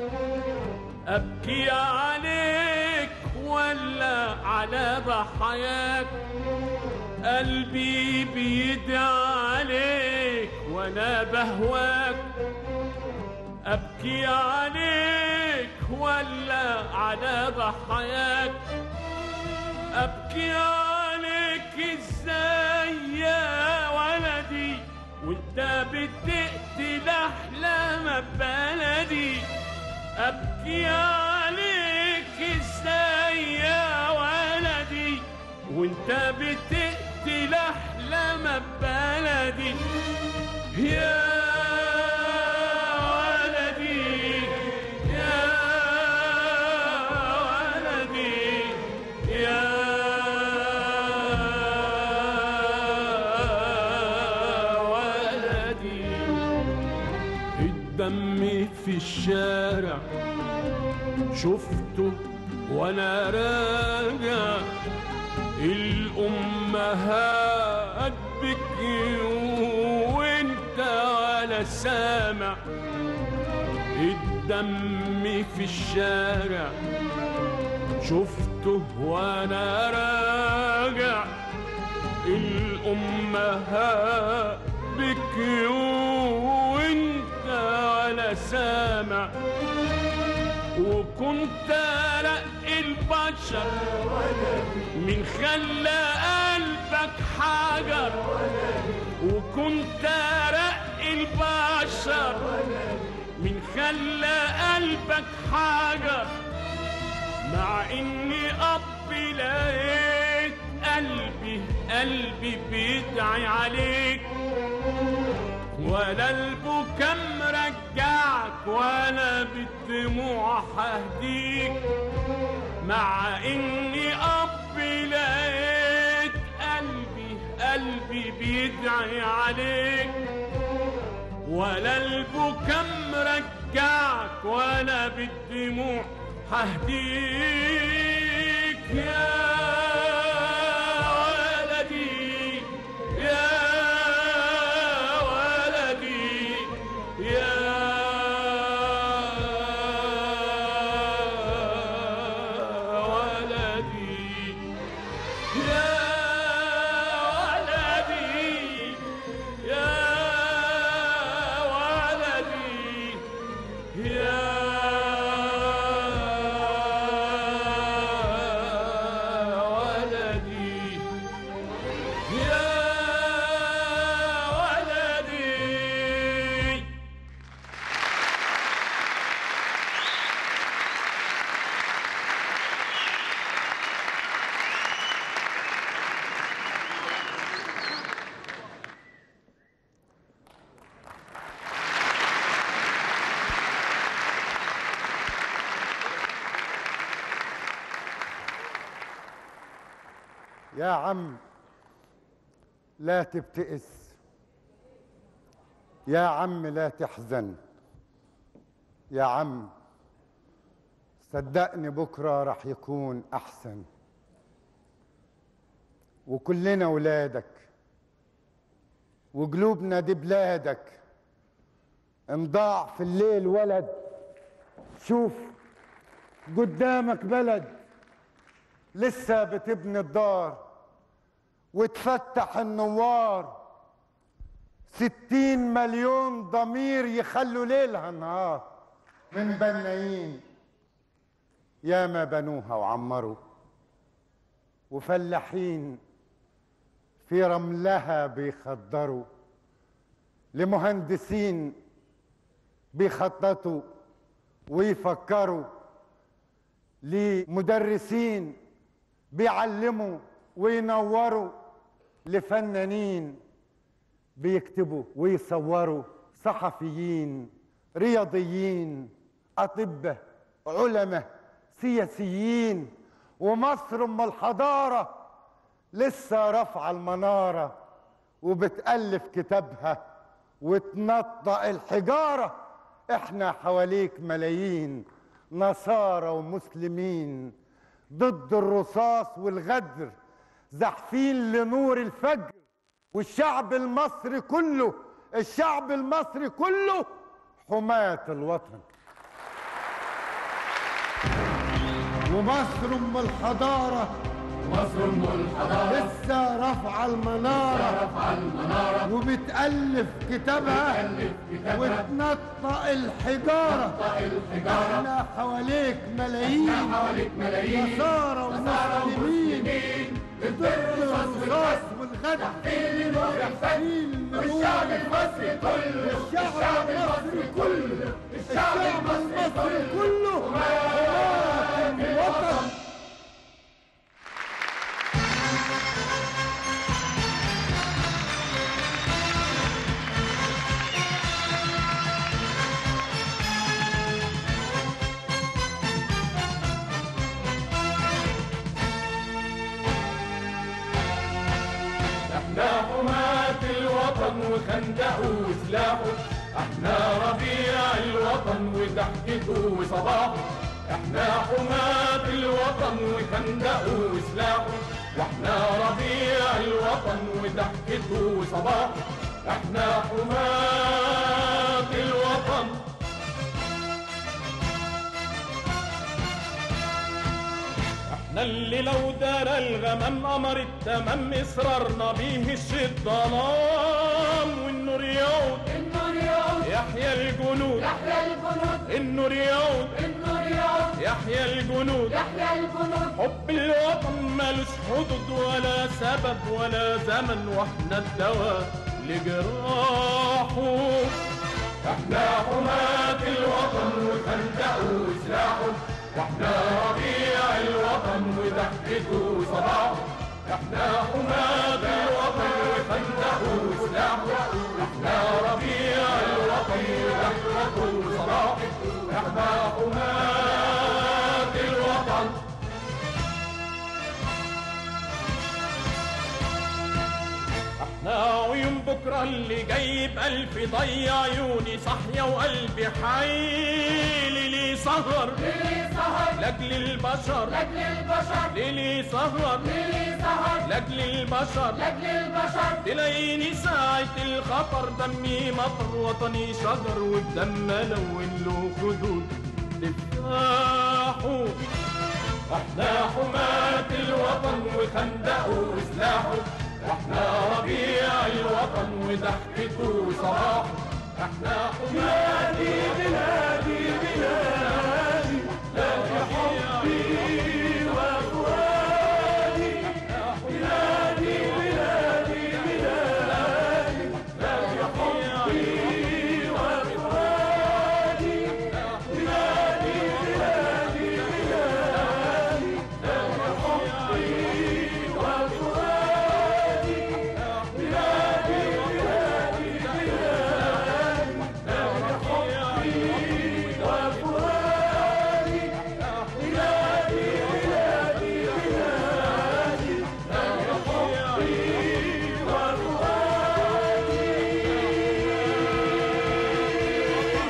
ابكي عليك ولا على ضحاياك قلبي بيدعي عليك وانا بهواك ابكي عليك ولا على ضحاياك ابكي عليك ازاي يا ولدي وانت بتقتل احلام بلدي ابكي عليك ازاي يا ولدي وانت بتقتل احلام بلدي يا ولدي يا ولدي يا ولدي الدم في الشارع شفته وانا راجع الامهات بكي وانت ولا سامع الدم في الشارع شفته وانا راجع الامهات بكي وانت ولا سامع وكنت رق البشر من خلى قلبك حجر وكنت رق البشر من خلى قلبك حجر مع اني اب لقيت قلبي قلبي بيدعي عليك ولا البكا مرجعك ولا بالدموع ههديك مع اني اب لقيت قلبي قلبي بيدعي عليك ولا البكا مرجعك ولا بالدموع ههديك يا ولدي يا ولدي يا ولدي يا ولدي يا ولدي يا ولدي يا ولدي يا عم لا تبتئس يا عم لا تحزن يا عم صدقني بكرة رح يكون أحسن وكلنا ولادك وقلوبنا دي بلادك انضاع في الليل ولد شوف قدامك بلد لسه بتبني الدار وتفتح النوار ستين مليون ضمير يخلوا ليلها نهار من بنايين ياما بنوها وعمروا وفلاحين في رملها بيخضروا لمهندسين بيخططوا ويفكروا لمدرسين بيعلموا وينوروا لفنانين بيكتبوا ويصوروا صحفيين رياضيين أطباء علماء سياسيين ومصر أم الحضارة لسه رافعة المنارة وبتألف كتابها وتنطق الحجارة احنا حواليك ملايين نصارى ومسلمين ضد الرصاص والغدر زحفين لنور الفجر والشعب المصري كله الشعب المصري كله حماة الوطن ومصر ام الحضاره مصر ام الحضاره لسه رافعه المناره رافعه المناره وبتالف كتابها وبتألف كتابها وتنطق الحجاره تنطق الحجارة. احنا حواليك ملايين احنا حواليك ملايين نصارى نصارى ومسلمين ومسلمين ضد الرصاص والغدر تحقيق لنور الفجر والشعب المصري كله الشعب المصري كله الشعب المصري كله حماة الوطن احنا حماة الوطن وخندقه وسلاحه احنا ربيع الوطن وضحكته وصباحه احنا حماة الوطن وخندقه وسلاحه واحنا ربيع الوطن وضحكته وصباحه احنا حماة الوطن احنا اللي لو دار الغمام امر التمام اصرارنا بيه الظلام والنور يعود النور يعود يحيى الجنود يحيى الجنود النور يعود النور يعود يحيى الجنود يحيى الجنود حب الوطن ملوش حدود ولا سبب ولا زمن واحنا الدواء لجراحه احنا حماة الوطن وخندقه وسلاحه واحنا ربيع الوطن وضحكته وصباحه احنا حماة الوطن وخندقه وسلاحه احنا ربيع الوطن وضحكته وصباحه احنا حماة الوطن احنا عيون بكرة اللي جاي بألف ضي عيوني صاحية وقلبي حي ليلي سهر ليلي سهر لأجل البشر لاجل البشر ليلي سهر ليلي سهر لأجل البشر لاجل البشر تلاقيني ساعة الخطر دمي مطر وطني شجر والدم لون له خدود تفاحه احنا حماة الوطن وخندقه وسلاحه احنا ربيع الوطن وضحكته وصباحه احنا حماة بلادي بلادي بلادي حبي وفؤادي بلادي بلادي بلادي بلادي حبي وفؤادي بلادي بلادي بلادي بلادي حبي وفؤادي بلادي بلادي بلادي بلادي حبي وفؤادي بلادي بلادي بلادي بلادي حبي وفؤادي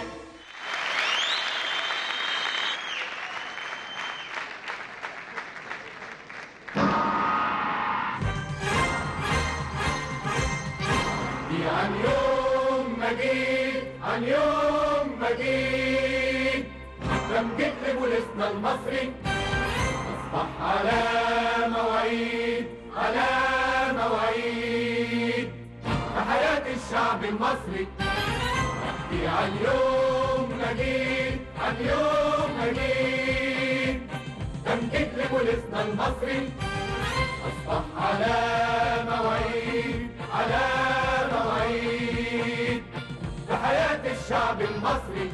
دي عن يوم ما جيت عن يوم ما جيت لم جيت لبوليسنا المصري اصبح على مواعيد على مواعيد في حياة الشعب المصري احكي عن يوم ما جيت عن يوم ما جيت لم جيت لبوليسنا المصري أصبح على مواعيد على مواعيد في حياة الشعب المصري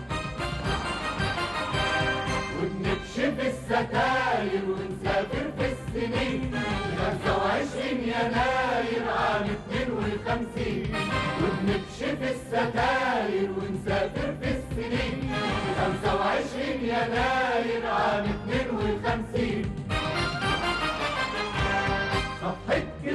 وبنكشف الستاير ونسافر في السنين 25 يناير عام 52 وبنكشف الستاير ونسافر في السنين 25 يناير عام 52 صفحة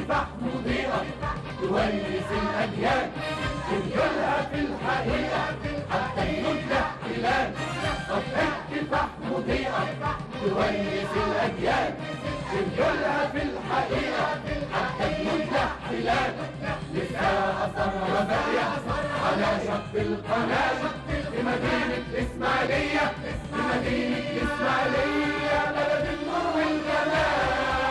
يونس الأجيال بنقولها في الحقيقة حتى تموت حلال لسه أثرها باقية على شط القناة في مدينة الإسماعيلية في مدينة الإسماعيلية بلد النور والجمال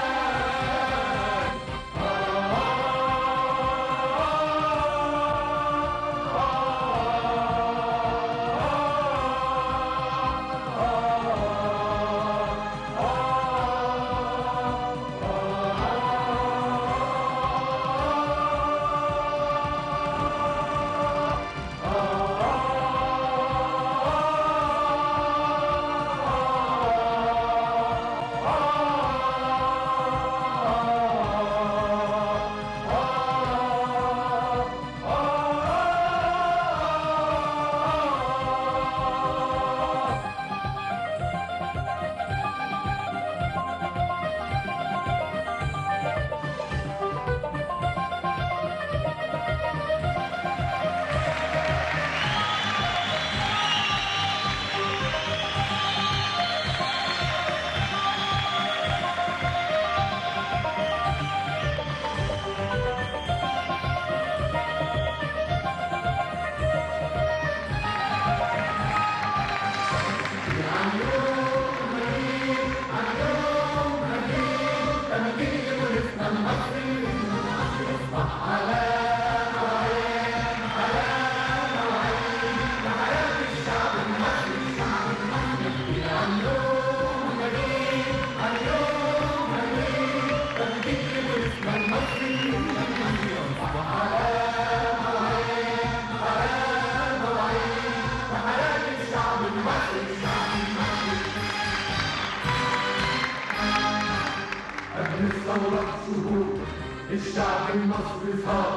قبل الثورة شهور الشعب المصري صار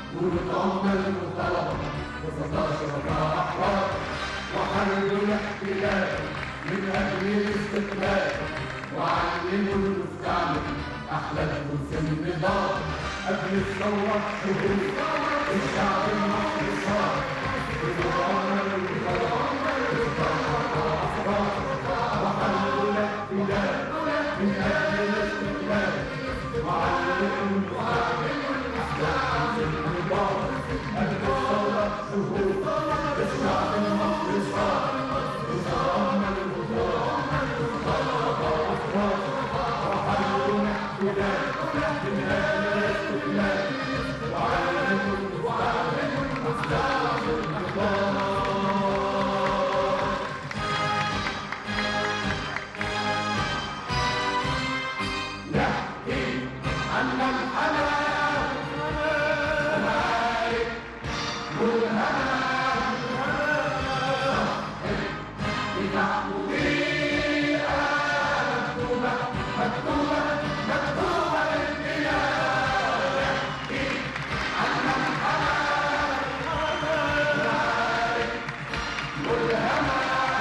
ونتعمل وطلب وستشرب أحرار وحرروا الاحتلال من أجل الاستقلال وعلموا المستعمر أحلى الفلوس النضال قبل الثورة شهور الشعب المصري صار ونتعمل وطلب وستشرب أحرار وحرروا الاحتلال من أجل الاستقلال وعلموا المستعمر أحلى الفلوس النضال قبل الثورة شهور الشعب المصري صار وتعمل وطلب وطلب أحرار وحرروا الاحتلال من أجل الاستقلال وعلموا المستعمر أحلى الفلوس النضال نحكي عن الحنان ومعارك والهنا بمحبوبية مكتوبة مكتوبة مكتوبة للبلاد نحكي عن الحنان ومعارك والهنا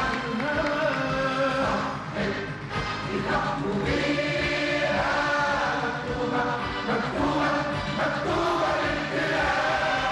بمحبوبية مكتوبة مكتوبة مكتوبة للبلاد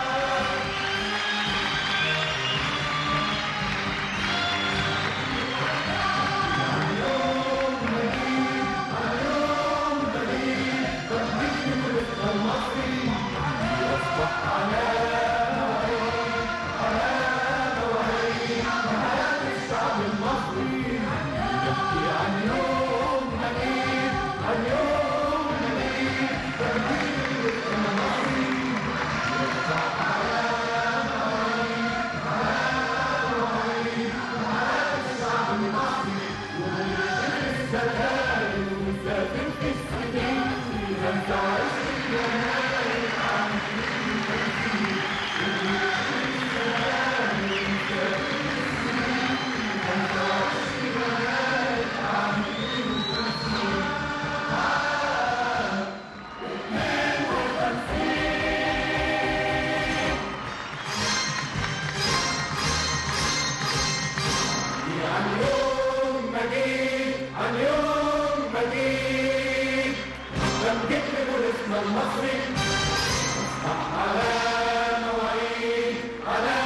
عن يوم ما جيت عن يوم ما جيت لم جيت لبوليسنا المصري اصبح على مواعيد على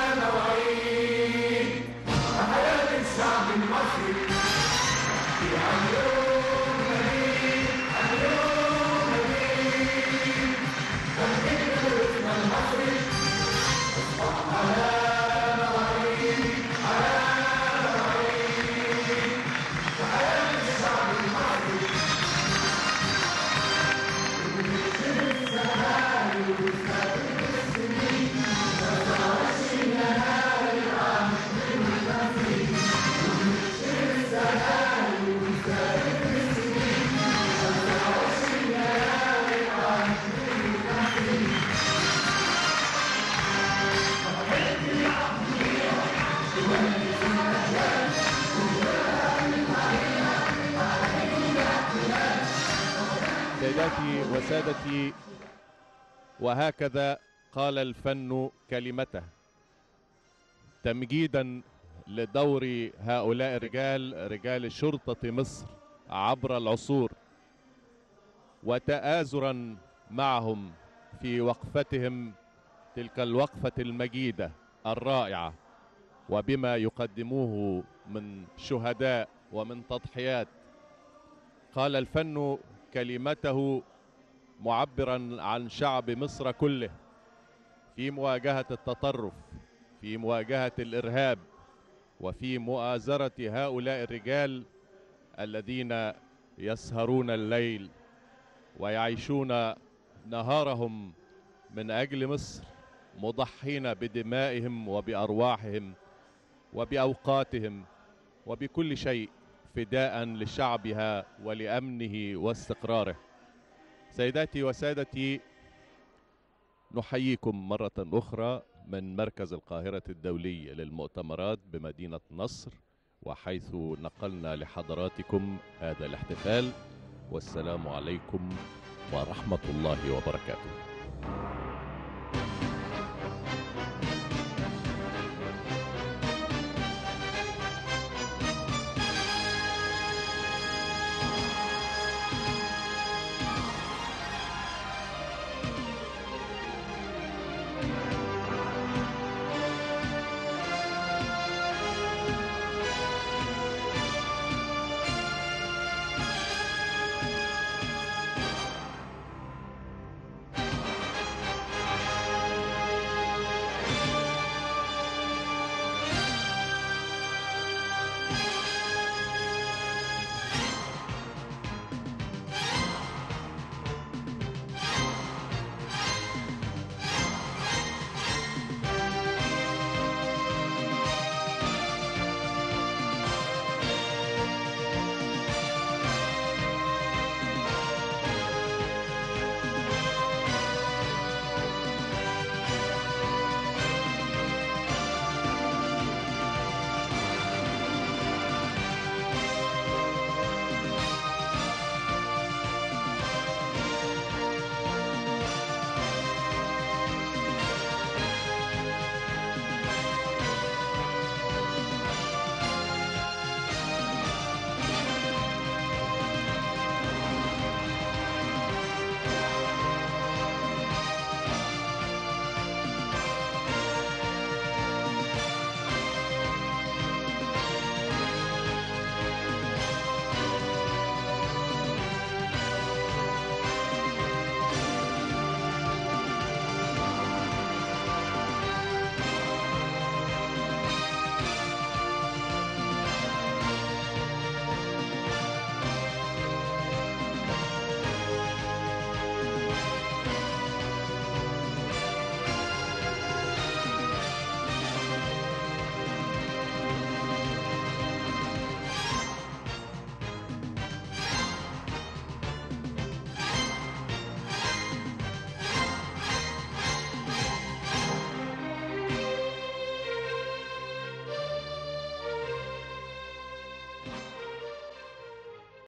مواعيد حياة الشعب المصري في عن سيداتي وسادتي وهكذا قال الفن كلمته تمجيدا لدور هؤلاء الرجال رجال شرطة مصر عبر العصور وتآزرا معهم في وقفتهم تلك الوقفة المجيدة الرائعة وبما يقدموه من شهداء ومن تضحيات قال الفن كلمته معبرا عن شعب مصر كله في مواجهة التطرف في مواجهة الإرهاب وفي مؤازرة هؤلاء الرجال الذين يسهرون الليل ويعيشون نهارهم من أجل مصر مضحين بدمائهم وبأرواحهم وبأوقاتهم وبكل شيء فداء لشعبها ولأمنه واستقراره سيداتي وسادتي نحييكم مرة أخرى من مركز القاهرة الدولي للمؤتمرات بمدينة نصر وحيث نقلنا لحضراتكم هذا الاحتفال والسلام عليكم ورحمة الله وبركاته